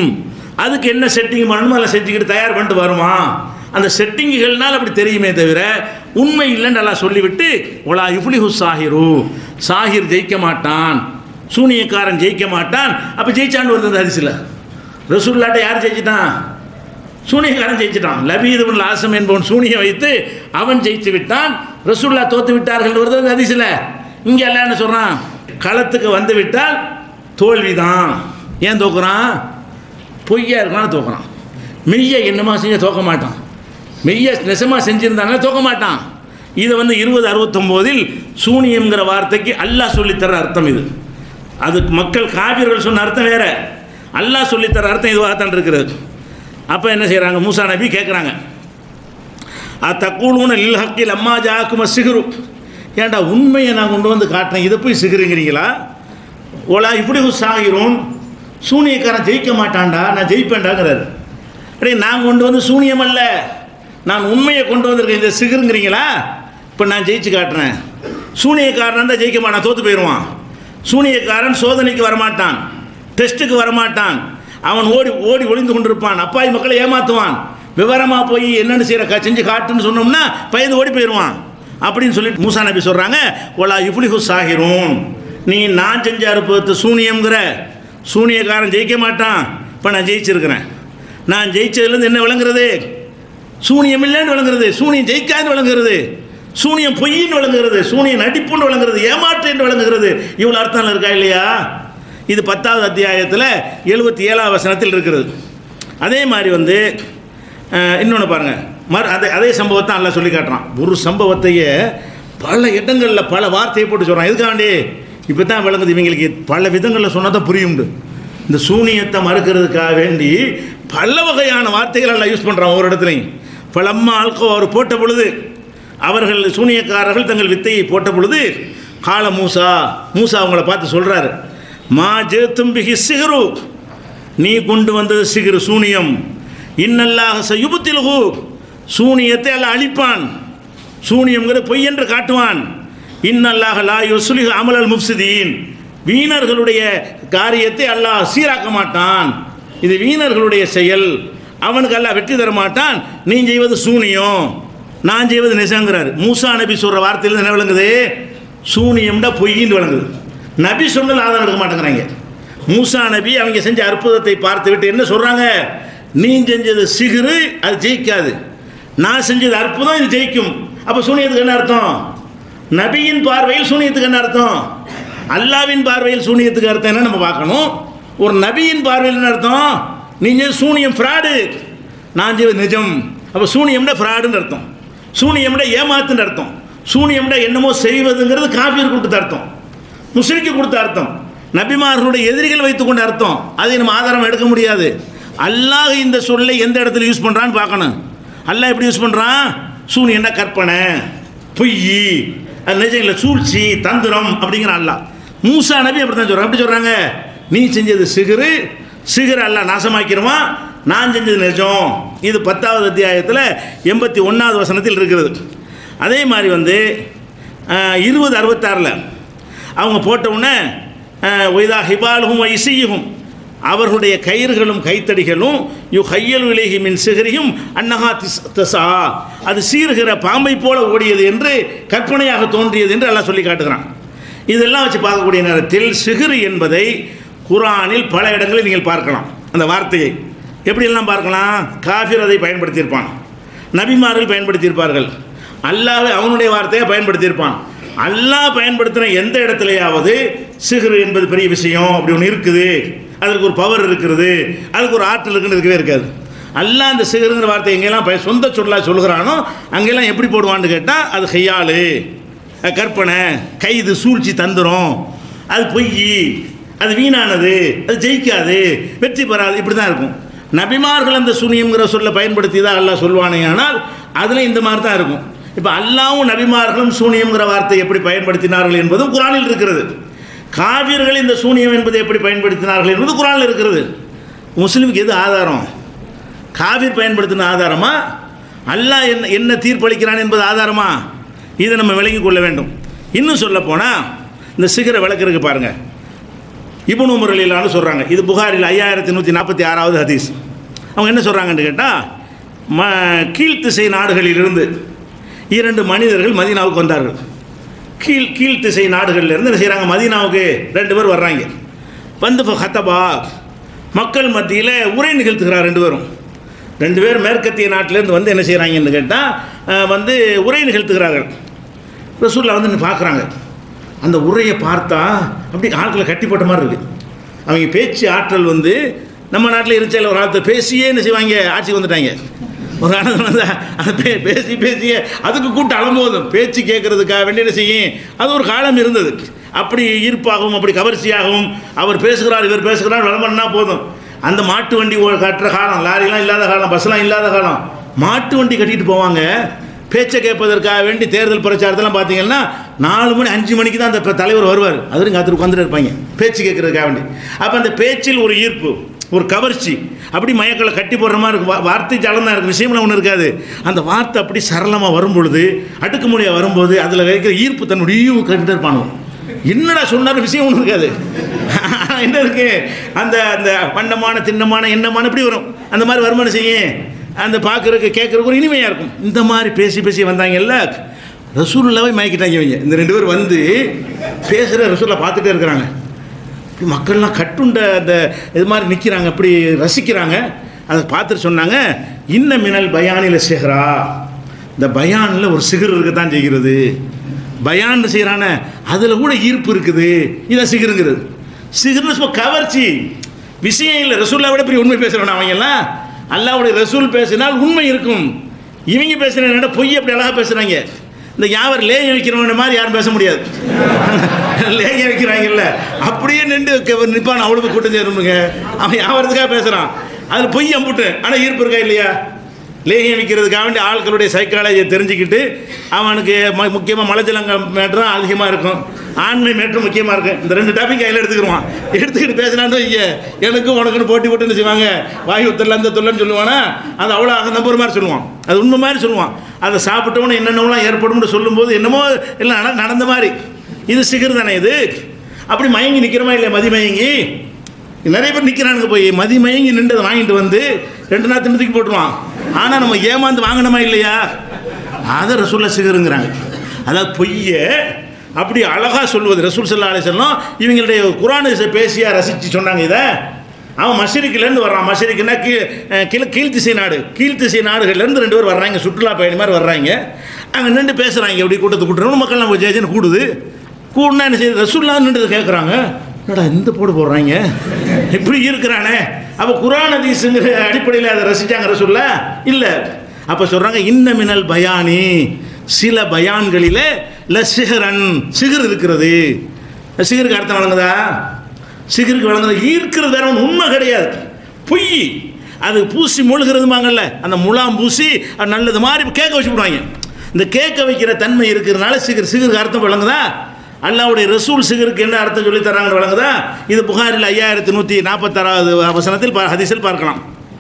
அதுக்கு என்ன செட்டிங் பண்ணணுமோ அதில் செஞ்சுக்கிட்டு தயார் பண்ணிட்டு வருமா அந்த செட்டிங்குகள்னால் அப்படி தெரியுமே தவிர உண்மை இல்லைன்னு நல்லா சொல்லிவிட்டு ஒலா இஃப்லிஹு சாஹிரு சாஹிர் ஜெயிக்க மாட்டான் சூனியக்காரன் ஜெயிக்க மாட்டான் அப்போ ஜெயிச்சான்னு வருது அந்த ஹரிசில் ரசூல்லாட்ட யார் ஜெயிச்சிட்டான் சூனியக்காரன் ஜெயிச்சிட்டான் லபீதுபுன் லாசம் என்பவன் சூனியம் வைத்து அவன் ஜெயித்து விட்டான் ரசூல்லா தோத்து விட்டார்கள் வருது அந்த ஹதீஸில் இங்கே எல்லாம் என்ன சொல்கிறான் களத்துக்கு வந்து விட்டால் தோல்விதான் ஏன் தோக்குறான் பொய்யா இருக்கான்னு தோக்குறான் மெய்ய என்னமா செஞ்ச தோக்க மாட்டான் மெய்ய நெசமாக செஞ்சிருந்தாங்க தோக்க மாட்டான் இதை வந்து இருபது அறுபத்தொம்போதில் சூனியம்ங்கிற வார்த்தைக்கு அல்லாஹ் சொல்லித்தர அர்த்தம் இது அதுக்கு மக்கள் காவியர்கள் சொன்ன அர்த்தம் வேற அல்லாஹ் சொல்லித்தர அர்த்தம் இதுவாகத்தான் இருக்கிறது அப்போ என்ன செய்கிறாங்க மூசா நபி கேட்குறாங்க தக்கூலூன லில் ஹக்கில் அம்மா ஜாக்கும சிகுரு ஏன்டா உண்மையை நான் கொண்டு வந்து காட்டுறேன் இதை போய் சிகுருங்கிறீங்களா ஓலா இப்படி சாகிரும் சூனியக்காரன் ஜெயிக்க மாட்டான்டா நான் ஜெயிப்பேன்டாங்கிறாரு அடே நான் கொண்டு வந்து சூனியம் அல்ல நான் உண்மையை கொண்டு வந்திருக்கேன் இதை சிகுருங்கிறீங்களா இப்போ நான் ஜெயிச்சு காட்டுறேன் சூனியக்காரன் தான் ஜெயிக்க மாட்டான் தோற்று போயிடுவான் சூனியக்காரன் சோதனைக்கு வரமாட்டான் டெஸ்ட்டுக்கு வரமாட்டான் அவன் ஓடி ஓடி ஒளிந்து கொண்டிருப்பான் அப்பாய் மக்களை ஏமாற்றுவான் விவரமாக போய் என்னென்னு செய்கிற செஞ்சு காட்டுன்னு சொன்னோம்னா பயந்து ஓடி போயிடுவான் அப்படின்னு சொல்லிட்டு மூசா நபி சொல்கிறாங்க ஒலா இஃப்லிஹு சாகிரும் நீ நான் செஞ்ச அறுப்பத்து சூனியம்ங்கிற சூனியக்காரன் ஜெயிக்க மாட்டான் இப்போ நான் ஜெயிச்சிருக்கிறேன் நான் ஜெயிச்சதுலேருந்து என்ன விளங்குறது சூனியம் இல்லைன்னு விளங்குறது சூனியம் ஜெயிக்காதுன்னு விளங்குறது சூனியம் பொய்ன்னு விளங்குறது சூனியம் நடிப்புன்னு விளங்குறது ஏமாற்றுன்னு விளங்குகிறது இவ்வளோ அர்த்தம் இருக்கா இல்லையா இது பத்தாவது அத்தியாயத்தில் எழுபத்தி ஏழாவது வசனத்தில் இருக்கிறது அதே மாதிரி வந்து இன்னொன்று பாருங்கள் மறு அதே அதே சம்பவத்தை அல்ல சொல்லி காட்டுறான் ஒரு சம்பவத்தையே பல இடங்களில் பல வார்த்தையை போட்டு சொல்கிறான் எதுக்காண்டி இப்போ தான் விளங்குது இவங்களுக்கு பல விதங்களில் சொன்னால் தான் புரியும்ண்டு இந்த சூனியத்தை மறுக்கிறதுக்காக வேண்டி பல வகையான வார்த்தைகள் எல்லாம் யூஸ் பண்ணுறான் ஒவ்வொரு இடத்துலையும் பலம்மா ஆல்கோ அவர் போட்ட பொழுது அவர்கள் சூனியக்காரர்கள் தங்கள் வித்தையை போட்ட பொழுது கால மூசா மூசா அவங்கள பார்த்து சொல்கிறாரு மா ஜேத்தும் பிகி சிகரு நீ கொண்டு வந்தது சிகிரு சூனியம் இன்னல்லாக சயுபத்திலகு சூனியத்தை அல்ல அழிப்பான் சூனியம்ங்கிறது பொய் என்று காட்டுவான் இன்னல்லாக லா யுஸ்லிஹ் அமலல் முஃப்சிதீன் வீணர்களுடைய காரியத்தை அல்லாஹ் சீராக்க மாட்டான் இது வீணர்களுடைய செயல் அவனுக்கு அல்லாஹ் வெற்றி தர மாட்டான் நீ செய்வது சூனியம் நான் செய்வது நிசங்கிறார் மூசா நபி சொல்கிற வார்த்தையில் என்ன விளங்குது சூனியம்டா பொய்ன்னு விளங்குது நபி சொன்னது ஆதாரம் எடுக்க மாட்டேங்கிறாங்க மூசா நபி அவங்க செஞ்ச அற்புதத்தை பார்த்து விட்டு என்ன சொல்கிறாங்க நீ செஞ்சது சிகுறு அது ஜெயிக்காது நான் செஞ்சது அற்புதம் இது ஜெயிக்கும் அப்போ சூனியத்துக்கு என்ன அர்த்தம் நபியின் பார்வையில் சூனியத்துக்கு என்ன அர்த்தம் அல்லாவின் பார்வையில் சூனியத்துக்கு அர்த்தம் என்ன நம்ம பார்க்கணும் ஒரு நபியின் பார்வையில் என்ன அர்த்தம் நீங்கள் சூனியம் ஃப்ராடு நான் செய்வது நிஜம் அப்போ சூனியம்னா ஃப்ராடுன்னு அர்த்தம் சூனியம்னா ஏமாத்துன்னு அர்த்தம் சூனியம்னா என்னமோ செய்வதுங்கிறது காஃபியர் கொடுத்த அர்த்தம் முஸ்லிக்கு கொடுத்த அர்த்தம் நபிமார்களுடைய எதிரிகள் வைத்துக்கொண்ட அர்த்தம் அதை நம்ம ஆதாரம் எடுக்க முடியாது அல்லாஹ் இந்த சொல்லை எந்த இடத்துல யூஸ் பண்ணுறான்னு பார்க்கணும் அல்லாஹ் எப்படி யூஸ் பண்ணுறான் சூனியன்னா கற்பனை பொய் அது நிஜம் இல்லை சூழ்ச்சி தந்திரம் அப்படிங்கிற அல்லாஹ் மூசா நபி அப்படி தான் சொல்கிறான் எப்படி சொல்கிறாங்க நீ செஞ்சது சிகுறு சிகுறு அல்லாஹ் நாசமாக்கிடுவான் நான் செஞ்சது நிஜம் இது பத்தாவது அத்தியாயத்தில் எண்பத்தி ஒன்றாவது வசனத்தில் இருக்கிறது அதே மாதிரி வந்து இருபது அறுபத்தாறில் அவங்க போட்ட உடனே ஒய்தா ஹிபாலுகும் இசையும் அவர்களுடைய கயிறுகளும் கைத்தடிகளும் யு கையல் விலகி மின் சிகரியும் அன்னஹா திஸ் தசா அது சீருகிற பாம்பை போல ஓடியது என்று கற்பனையாக தோன்றியது என்று எல்லாம் சொல்லி காட்டுகிறான் இதெல்லாம் வச்சு பார்க்கக்கூடிய நேரத்தில் சிகிறு என்பதை குரானில் பல இடங்களில் நீங்கள் பார்க்கலாம் அந்த வார்த்தையை எப்படியெல்லாம் பார்க்கலாம் காஃபிர் அதை பயன்படுத்தியிருப்பான் நபிமார்கள் பயன்படுத்தியிருப்பார்கள் அல்லாஹ் அவனுடைய வார்த்தையை பயன்படுத்தியிருப்பான் அல்லாஹ் பயன்படுத்தின எந்த இடத்துலையாவது சிகிறு என்பது பெரிய விஷயம் அப்படி ஒன்று இருக்குது அதுக்கு ஒரு பவர் இருக்கிறது அதுக்கு ஒரு ஆற்றல் இருக்குன்னு இருக்கவே இருக்காது அல்லாஹ் அந்த சிகருங்கிற வார்த்தை எங்கெல்லாம் பய சொந்த சொல்லாக சொல்கிறானோ அங்கெல்லாம் எப்படி போடுவான்னு கேட்டால் அது கையாளு அது கற்பனை கைது சூழ்ச்சி தந்துரும் அது பொய் அது வீணானது அது ஜெயிக்காது வெற்றி பெறாது இப்படி தான் இருக்கும் நபிமார்கள் அந்த சுனியம்ங்கிற சொல்ல பயன்படுத்தி தான் அல்லாஹ் சொல்வானே ஆனால் அதில் இந்த மாதிரி தான் இருக்கும் இப்போ அல்லாவும் நபிமார்களும் சூனியம்ங்கிற வார்த்தை எப்படி பயன்படுத்தினார்கள் என்பதும் குரானில் இருக்கிறது காவியர்கள் இந்த சூனியம் என்பதை எப்படி பயன்படுத்தினார்கள் என்பது குரானில் இருக்கிறது முஸ்லீமுக்கு எது ஆதாரம் காவிர் பயன்படுத்தின ஆதாரமா அல்லாஹ் என்ன என்ன தீர்ப்பளிக்கிறான் என்பது ஆதாரமா இதை நம்ம விளங்கி கொள்ள வேண்டும் இன்னும் சொல்ல போனால் இந்த சிகரை விளக்குறதுக்கு பாருங்கள் இபுனு முரளிலான்னு சொல்கிறாங்க இது புகாரில் ஐயாயிரத்தி நூற்றி நாற்பத்தி ஆறாவது ஹதீஸ் அவங்க என்ன சொல்கிறாங்கன்னு கேட்டால் ம கீழ்த்திசை நாடுகளிலிருந்து இரண்டு மனிதர்கள் மதீனாவுக்கு வந்தார்கள் கீழ் கீழ் திசை நாடுகள்லேருந்து என்ன செய்கிறாங்க மதீனாவுக்கு ரெண்டு பேர் வர்றாங்க வந்து இப்போ ஹத்தபா மக்கள் மத்தியில் உரை நிகழ்த்துகிறார் ரெண்டு பேரும் ரெண்டு பேர் மேற்கத்திய நாட்டிலேருந்து வந்து என்ன செய்கிறாங்கன்னு கேட்டால் வந்து உரை நிகழ்த்துகிறார்கள் ரசூல்லா வந்து பார்க்குறாங்க அந்த உரையை பார்த்தா அப்படி ஆட்களை கட்டிப்பட்ட மாதிரி இருக்குது அவங்க பேச்சு ஆற்றல் வந்து நம்ம நாட்டில் இருந்துச்சு ஒரு காலத்தை பேசியே என்ன செய்வாங்க ஆட்சிக்கு வந்துட்டாங்க ஒரு காலத்தில் வந்து அதை பே பேசி பேசியே அதுக்கு கூட்டம் அலம்போதும் பேச்சு கேட்கறதுக்காக வேண்டிய என்ன செய்யும் அது ஒரு காலம் இருந்தது அப்படி ஈர்ப்பாகவும் அப்படி கவர்ச்சியாகவும் அவர் பேசுகிறார் இவர் பேசுகிறார் விளம்பரம்னா போதும் அந்த மாட்டு வண்டி ஓ- கட்டுற காலம் லாரிலாம் இல்லாத காலம் பஸ்லாம் இல்லாத காலம் மாட்டு வண்டி கட்டிட்டு போவாங்க பேச்சை கேட்பதற்காக வேண்டி தேர்தல் பிரச்சாரத்தெல்லாம் பார்த்தீங்கன்னா நாலு மணி அஞ்சு மணிக்கு தான் அந்த ப- தலைவர் வருவார் அதுவும் காத்துட்டு உட்காந்துட்டு இருப்பாங்க பேச்சு கேட்கறதுக்காக வேண்டி அப்போ அந்த பேச்சில் ஒரு ஈர்ப்பு ஒரு கவர்ச்சி அப்படி மயக்களை கட்டி போடுற மாதிரி இருக்கும் வா- வார்த்தை ஜலம் தான் இருக்குது விஷயம்லாம் ஒன்றும் இருக்காது அந்த வார்த்தை அப்படி சரளமாக வரும் பொழுது அடுக்குமுறையாக வரும்போது அதில் வைக்கிற ஈர்ப்பு தன்னுடைய ஈவு கட்டிட்டு இருப்பானோ என்னடா சொன்னாலும் விஷயம் ஒன்றும் இருக்காது ஆனா என்ன இருக்கு அந்த அந்த வண்டமான திண்ணமான எண்ணமான இப்படி வரும் அந்த மாதிரி வருமானம் செய்யும் அந்த பார்க்கறதுக்கு கேட்கறதுக்கு ஒரு இனிமையாக இருக்கும் இந்த மாதிரி பேசி பேசி வந்தாங்கல்ல ரசூலுல்லாவே மயக்கிட்டாங்க இவங்க இந்த ரெண்டு பேர் வந்து பேசுகிற ரசூலை பார்த்துட்டே இருக்கிறாங்க இப்படி மக்கள்லாம் கட்டுண்ட அந்த இது மாதிரி நிற்கிறாங்க அப்படி ரசிக்கிறாங்க அதை பார்த்துட்டு சொன்னாங்க இன்ன மினல் பயானில் சேகரா இந்த பயானில் ஒரு சிகர் இருக்க தான் செய்கிறது பயான் செய்கிறானே அதில் கூட ஈர்ப்பு இருக்குது இதான் சிகருங்கிறது சிகர்னு சும்மா கவர்ச்சி விஷயம் இல்லை ரசூல்லா விட பெரிய உண்மை பேசுகிறவன் அவங்க எல்லாம் அல்லாவுடைய ரசூல் பேசினால் உண்மை இருக்கும் இவங்க பேசுகிற பொய் அப்படி அழகாக பேசுகிறாங்க இந்த யாவர் லேயம் வைக்கிறவன மாதிரி யாரும் பேச முடியாது லேயம் வைக்கிறாங்கல்ல அப்படியே நின்று நிற்பான் அவ்வளவு கூட்டம் சேருமுங்க அவன் யாவரத்துக்காக பேசுகிறான் அதில் பொய் அம்புட்டு ஆனால் ஈர்ப்பு இருக்கா இல்லையா லேகியம் விற்கிறதுக்காக வேண்டி ஆட்களுடைய சைக்காலஜியை தெரிஞ்சுக்கிட்டு அவனுக்கு ம முக்கியமாக மலஜலங்க மேட்ரு தான் அதிகமாக இருக்கும் ஆண்மை மேட்ரு முக்கியமாக இருக்கும் இந்த ரெண்டு டாபிக் கையில் எடுத்துக்கிடுவான் எடுத்துக்கிட்டு பேசினான்னு வைங்க எனக்கும் உனக்குன்னு போட்டி போட்டு என்ன செய்வாங்க வாயு தொல்லை அந்த தொல்லைன்னு சொல்லுவானா அது அவ்வளோ அக நம்புற மாதிரி சொல்லுவான் அது உண்மை மாதிரி சொல்லுவான் அதை சாப்பிட்டவனே என்னென்னலாம் ஏற்படும்னு சொல்லும்போது என்னமோ எல்லாம் நட- நடந்த மாதிரி இது சிகர் தானே இது அப்படி மயங்கி நிற்கிறோமா இல்லையா மதி மயங்கி நிறைய பேர் நிற்கிறானுங்க போய் மதி மயங்கி நின்றதை வாங்கிட்டு வந்து ரெண்டு நாள் திண்டத்துக்கு போட்டுருவான் ஆனால் நம்ம ஏமாந்து வாங்கணுமா இல்லையா அதை ரசூல்ல சிகருங்கிறாங்க அதாவது பொய்ய அப்படி அழகாக சொல்வது ரசூல் சல்லா அலிசல்லாம் இவங்களுடைய குரானை பேசியா ரசித்து சொன்னாங்க இதை அவன் மஷரிக்கிலேருந்து வர்றான் மஷரிக்குன்னா கீ கீழ் கீழ்த்திசை நாடு கீழ்த்திசை நாடுகள்லேருந்து ரெண்டு பேர் வர்றாங்க சுற்றுலா பயணி மாதிரி வர்றாங்க அங்கே நின்று பேசுகிறாங்க எப்படி கூட்டத்தை கூட்டுறோம் மக்கள் நம்ம ஜெயஜன் கூடுது கூடுனா என்ன செய்யுது ரசூல்லா நின்று கேட்குறாங்க என்னடா இந்த போடு போடுறாங்க இப்படி இருக்கிறானே அப்போ குரான் ஹதீஸுங்கிற அடிப்படையில் அதை ரசிச்சாங்க ரசூல்லா இல்லை அப்போ சொல்கிறாங்க இன்ன மினல் பயானி சில பயான்களில் ல சிகரன் சிகர் இருக்கிறது சிகருக்கு அர்த்தம் வழங்குதா சிகருக்கு வழங்குறது ஈர்க்கிறது வேற ஒன்று உண்மை கிடையாது பொய் அது பூசி முழுகிறதுமாங்கல்ல அந்த முலாம் பூசி அது நல்லது மாதிரி கேட்க வச்சு விடுவாங்க இந்த கேட்க வைக்கிற தன்மை இருக்கிறதுனால சிகர் சிகருக்கு அர்த்தம் விளங்குதா அல்லாவுடைய ரசூல் சிகருக்கு என்ன அர்த்தம் சொல்லி தராங்கன்னு விளங்குதா இது புகாரில் ஐயாயிரத்தி நூற்றி நாற்பத்தாறாவது வசனத்தில் பா- ஹதீஸில் பார்க்கலாம்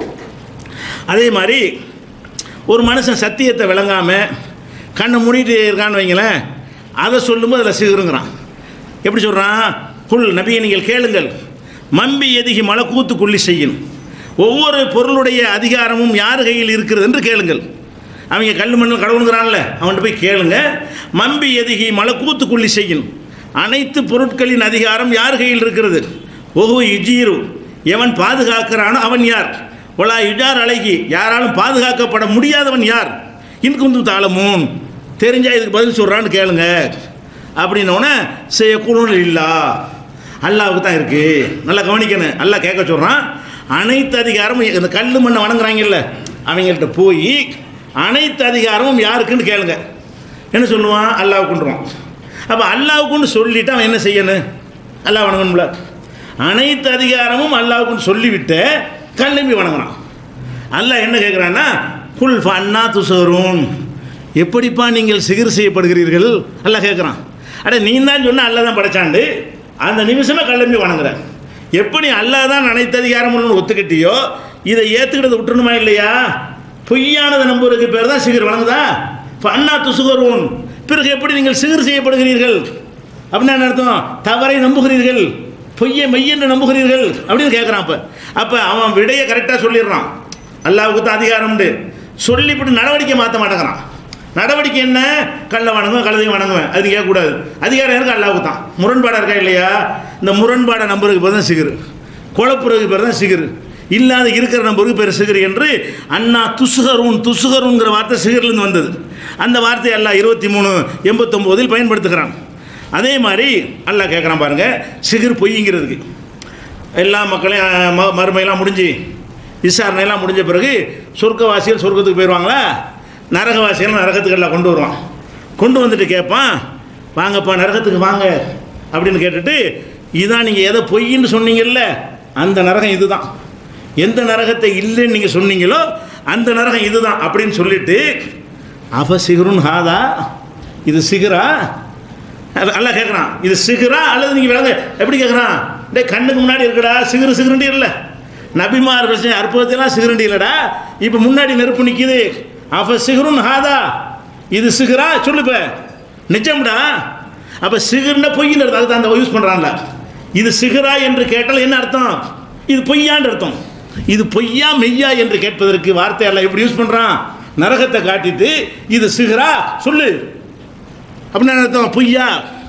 அதே மாதிரி ஒரு மனுஷன் சத்தியத்தை விளங்காமல் கண்ணை மூடிட்டு இருக்கான்னு வைங்களேன் அதை சொல்லும்போது அதில் சிகருங்கிறான் எப்படி சொல்கிறான் குல் நபியை நீங்கள் கேளுங்கள் மம்பி எதிகி மலக்கூத்து குள்ளி செய்யும் ஒவ்வொரு பொருளுடைய அதிகாரமும் யார் கையில் இருக்கிறது என்று கேளுங்கள் அவங்க கல் மண்ணில் கடவுளுங்கிறான்ல அவன்கிட்ட போய் கேளுங்க மம்பி எதிகி மலக்கூத்து குள்ளி செய்யும் அனைத்து பொருட்களின் அதிகாரம் யார் கையில் இருக்கிறது ஒஹு இஜீரு எவன் பாதுகாக்கிறானோ அவன் யார் ஒலா இஜார் அழகி யாராலும் பாதுகாக்கப்பட முடியாதவன் யார் இன்குந்து தாளமும் தெரிஞ்சா இதுக்கு பதில் சொல்கிறான்னு கேளுங்க அப்படின்னோடனே செய்ய குழு இல்லா அல்லாவுக்கு தான் இருக்குது நல்லா கவனிக்கணும் அல்லாஹ் கேட்க சொல்கிறான் அனைத்து அதிகாரமும் இந்த கல் மண்ணை வணங்குறாங்கல்ல அவங்கள்ட்ட போய் அனைத்து அதிகாரமும் யாருக்குன்னு கேளுங்க என்ன சொல்லுவான் அல்லாவுக்குன்றான் அப்போ அல்லாவுக்குன்னு சொல்லிட்டு அவன் என்ன செய்யணும் அல்லாஹ் வணங்கணும்ல அனைத்து அதிகாரமும் அல்லாவுக்குன்னு சொல்லிவிட்டு கல்லம்பி வணங்குறான் அல்லாஹ் என்ன கேட்குறான்னா குல் ஃபன்னா துசரும் எப்படிப்பா நீங்கள் சிகிர் செய்யப்படுகிறீர்கள் அல்லாஹ் கேட்குறான் அட நீ தான் சொன்ன அல்லாஹ் தான் படைச்சாண்டு அந்த நிமிஷமே கல்லம்பி வணங்குற எப்படி அல்லாஹ் தான் அனைத்து அதிகாரமும் ஒத்துக்கிட்டியோ இதை ஏற்றுக்கிட்டதை விட்டுணுமா இல்லையா பொய்யானதை நம்புறதுக்கு பேர் தான் சிகர் வணங்குதா இப்போ அண்ணா துசுகரும் பிறகு எப்படி நீங்கள் சிகர் செய்யப்படுகிறீர்கள் அப்படின்னா என்ன அர்த்தம் தவறை நம்புகிறீர்கள் பொய்யை மெய் என்று நம்புகிறீர்கள் அப்படின்னு கேட்குறான் அப்போ அப்போ அவன் விடையை கரெக்டாக சொல்லிடுறான் அல்லாவுக்கு தான் அதிகாரம் உண்டு சொல்லிவிட்டு நடவடிக்கை மாற்ற மாட்டேங்கிறான் நடவடிக்கை என்ன கல்ல வணங்குவேன் கழுதையும் வணங்குவேன் அது கேட்கக்கூடாது அதிகாரம் இருக்கு அல்லாவுக்கு தான் முரண்பாடாக இருக்கா இல்லையா இந்த முரண்பாடை நம்பருக்கு பேர் தான் சிகிரு குழப்புறதுக்கு பேர் தான் சிகிரு இல்லாத இருக்கிற நம்பருக்கு பேர் சிகிரு என்று அண்ணா துசுகருன் துசுகருங்கிற வார்த்தை சிகிர்லேருந்து வந்தது அந்த வார்த்தையை அல்லாஹ் இருபத்தி மூணு எண்பத்தொம்போதில் பயன்படுத்துகிறான் அதே மாதிரி அல்லாஹ் கேட்குறான் பாருங்க சிகிர் பொய்ங்கிறதுக்கு எல்லா மக்களையும் அஹ், ம மறுமையெல்லாம் முடிஞ்சு விசாரணையெல்லாம் முடிஞ்ச பிறகு சொர்க்கவாசிகள் சொர்க்கத்துக்கு போயிடுவாங்களா நரகவாசிகள் நரகத்துக்கு எல்லாம் கொண்டு வருவான் கொண்டு வந்துட்டு கேட்பான் வாங்கப்பா நரகத்துக்கு வாங்க அப்படின்னு கேட்டுட்டு இதான் நீங்கள் எதை பொய்ன்னு சொன்னீங்கல்ல அந்த நரகம் இதுதான் எந்த நரகத்தை இல்லைன்னு நீங்கள் சொன்னீங்களோ அந்த நரகம் இதுதான் அப்படின்னு சொல்லிட்டு அவ சிகருன் ஹாதா இது சிகரா அது அல்லாஹ் கேட்குறான் இது சிகரா அல்லது நீங்கள் விளங்க எப்படி கேட்குறான் டேய் கண்ணுக்கு முன்னாடி இருக்குடா சிகரு சிகருண்டி இல்லை நபிமார்கள் செஞ்ச அற்புதத்தெல்லாம் சிகருண்டி இல்லைடா இப்போ முன்னாடி நெருப்பு நிற்கிது அப்போ சிகருன் ஹாதா இது சிகரா சொல்லுப்ப நிஜம்டா அப்போ சிகர்னா பொய்ன்னு அர்த்தம் அதுக்கு அந்த யூஸ் பண்ணுறான்ல இது சிகரா என்று கேட்டால் என்ன அர்த்தம் இது பொய்யான்னு அர்த்தம் இது பொய்யா மெய்யா என்று கேட்பதற்கு வார்த்தையெல்லாம் எப்படி யூஸ் பண்ணுறான் நரகத்தை காட்டிட்டு இது சிகரா சொல்லு அப்படின்னு என்ன அர்த்தம் பொய்யா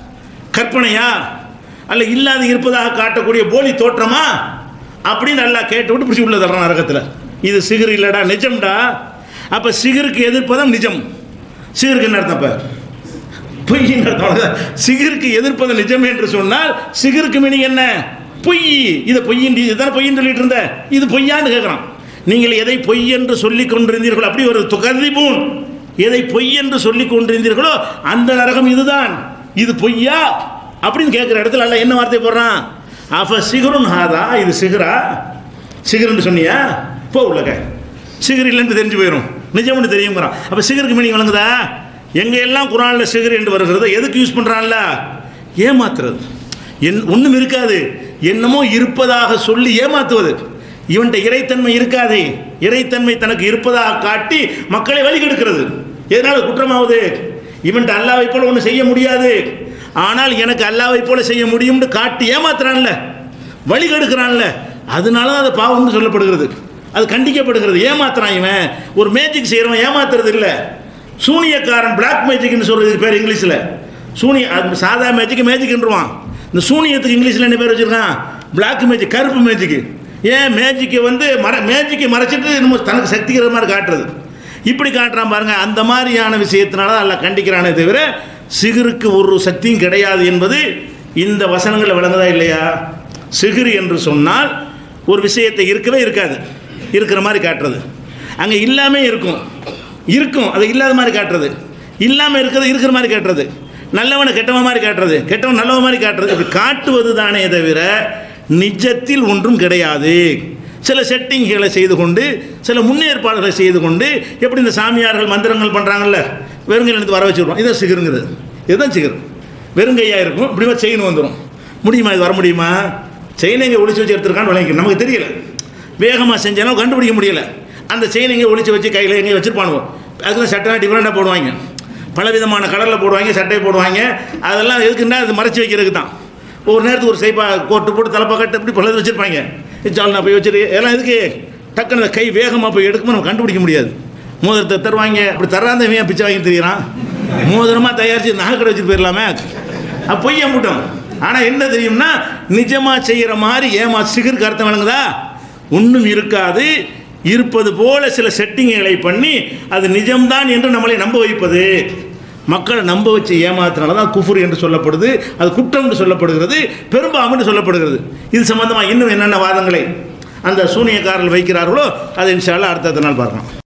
கற்பனையா அல்ல இல்லாத இருப்பதாக காட்டக்கூடிய போலி தோற்றமா அப்படின்னு நல்லா கேட்டு விட்டு பிடிச்சி உள்ள தர்றான் நரகத்தில் இது சிகர் இல்லைடா நிஜம்டா அப்போ சிகருக்கு எதிர்ப்பதம் நிஜம் சிகருக்கு என்ன அர்த்தம் இப்போ பொய்ன்னு அர்த்தம் அவ்வளவுதான். சிகருக்கு எதிர்ப்பது நிஜம் என்று சொன்னால் சிகருக்கு மீனிங் என்ன பொய் இதை பொய்யின் இதுதானே பொய்ன்னு சொல்லிட்டு இருந்த இது பொய்யான்னு கேட்குறான் நீங்கள் எதை பொய் என்று சொல்லிக் கொண்டிருந்தீர்களோ அப்படி ஒரு துகதிபூன் எதை பொய் என்று சொல்லிக் கொண்டிருந்தீர்களோ அந்த நரகம் இதுதான் இது பொய்யா அப்படின்னு கேட்குற இடத்துல அல்ல என்ன வார்த்தை போடுறான் அஃப சிகருன் ஹாதா இது சிகரா சிகருன்னு சொன்னியா போ உள்ளக சிகர் இல்லைன்னு தெரிஞ்சு போயிடும் நிஜம்னு தெரியுங்கிறான் அப்போ சிகருக்கு மீனிங் வழங்குதா எங்க எல்லாம் குரானில் சிகர் என்று வருகிறதோ எதுக்கு யூஸ் பண்ணுறான்ல ஏமாத்துறது என் ஒன்றும் இருக்காது என்னமோ இருப்பதாக சொல்லி ஏமாத்துவது இவன்கிட்ட இறைத்தன்மை இருக்காதே இறைத்தன்மை தனக்கு இருப்பதாக காட்டி மக்களை வழிகெடுக்கிறது எதனால குற்றமாவது இவன்கிட்ட அல்லாவை போல ஒன்று செய்ய முடியாது ஆனால் எனக்கு அல்லாவை போல செய்ய முடியும்னு காட்டி ஏமாத்துறான்ல வழிகெடுக்கிறான்ல அதனால தான் அது பாவம்னு சொல்லப்படுகிறது அது கண்டிக்கப்படுகிறது ஏமாத்துறான் இவன் ஒரு மேஜிக் செய்கிறவன் ஏமாத்துறது இல்லை சூனியக்காரன் பிளாக் மேஜிக்னு சொல்றது பேர் இங்கிலீஷில் சூனிய அது சாதா மேஜிக் மேஜிக்ன்றுவான் இந்த சூனியத்துக்கு இங்கிலீஷில் என்ன பேர் வச்சிருக்கான் பிளாக் மேஜிக் கருப்பு மேஜிக் ஏன் மேஜிக்கை வந்து மற மேஜிக்கை மறைச்சிட்டு நம்ம தனக்கு சக்திக்கிற மாதிரி காட்டுறது இப்படி காட்டுறான் பாருங்க அந்த மாதிரியான விஷயத்தினால தான் அல்ல கண்டிக்கிறானே தவிர சிகருக்கு ஒரு சக்தியும் கிடையாது என்பது இந்த வசனங்களில் விளங்குதா இல்லையா சிகிர் என்று சொன்னால் ஒரு விஷயத்தை இருக்கவே இருக்காது இருக்கிற மாதிரி காட்டுறது அங்கே இல்லாமே இருக்கும் இருக்கும் அது இல்லாத மாதிரி காட்டுறது இல்லாமல் இருக்கிறது இருக்கிற மாதிரி காட்டுறது நல்லவனை கெட்டவன் மாதிரி காட்டுறது கெட்டவன் நல்லவன் மாதிரி காட்டுறது இப்படி காட்டுவது தானே தவிர நிஜத்தில் ஒன்றும் கிடையாது சில செட்டிங்களை செய்து கொண்டு சில முன்னேற்பாடுகளை செய்து கொண்டு எப்படி இந்த சாமியார்கள் மந்திரங்கள் பண்ணுறாங்கல்ல வெறுங்கையில் எடுத்து வர வச்சுருவோம் இதான் சிகருங்கிறது இதுதான் சிகர் வெறுங்கையாக இருக்கும் இப்படி செயின் வந்துடும் முடியுமா இது வர முடியுமா செயினை இங்கே ஒளிச்சு வச்சு எடுத்துருக்கான்னு விளங்கிக்கணும் நமக்கு தெரியல வேகமாக செஞ்சாலும் கண்டுபிடிக்க முடியல அந்த செயின் எங்கே ஒளிச்சு வச்சு கையில் எங்கே வச்சுருப்பானுவோம் அதுக்கு சட்டை டிஃப்ரெண்ட்டாக போடுவாங்க பலவிதமான கலரில் போடுவாங்க சட்டை போடுவாங்க அதெல்லாம் எதுக்குன்னா அது மறைச்சி வைக்கிறதுக்கு தான் ஒரு நேரத்துக்கு ஒரு சைப்பா கோட்டு போட்டு தலைப்பா கட்டு இப்படி பலது வச்சுருப்பாங்க சால் நான் போய் வச்சுரு எல்லாம் எதுக்கு டக்குன்னு அந்த கை வேகமாக போய் எடுக்கும்போது நம்ம கண்டுபிடிக்க முடியாது மோதிரத்தை தருவாங்க அப்படி தராந்த இவன் பிச்சை வாங்கி தெரியுறான் மோதிரமாக தயாரித்து நகை கடை வச்சுட்டு போயிடலாமே அது பொய்யா மூட்டம் ஆனால் என்ன தெரியும்னா நிஜமாக செய்கிற மாதிரி ஏமா சிகருக்கு அர்த்தம் வழங்குதா ஒன்றும் இருக்காது இருப்பது போல சில செட்டிங்களை பண்ணி அது நிஜம்தான் என்று நம்மளை நம்ப வைப்பது மக்களை நம்ப வச்சு ஏமாத்தினால தான் குஃபுர் என்று சொல்லப்படுது அது குற்றம் என்று சொல்லப்படுகிறது பெரும்பாவம் என்று சொல்லப்படுகிறது இது சம்பந்தமாக இன்னும் என்னென்ன வாதங்களை அந்த சூனியக்காரர்கள் வைக்கிறார்களோ அதை இன்ஷால்லா அடுத்த நாள் பார்க்கலாம்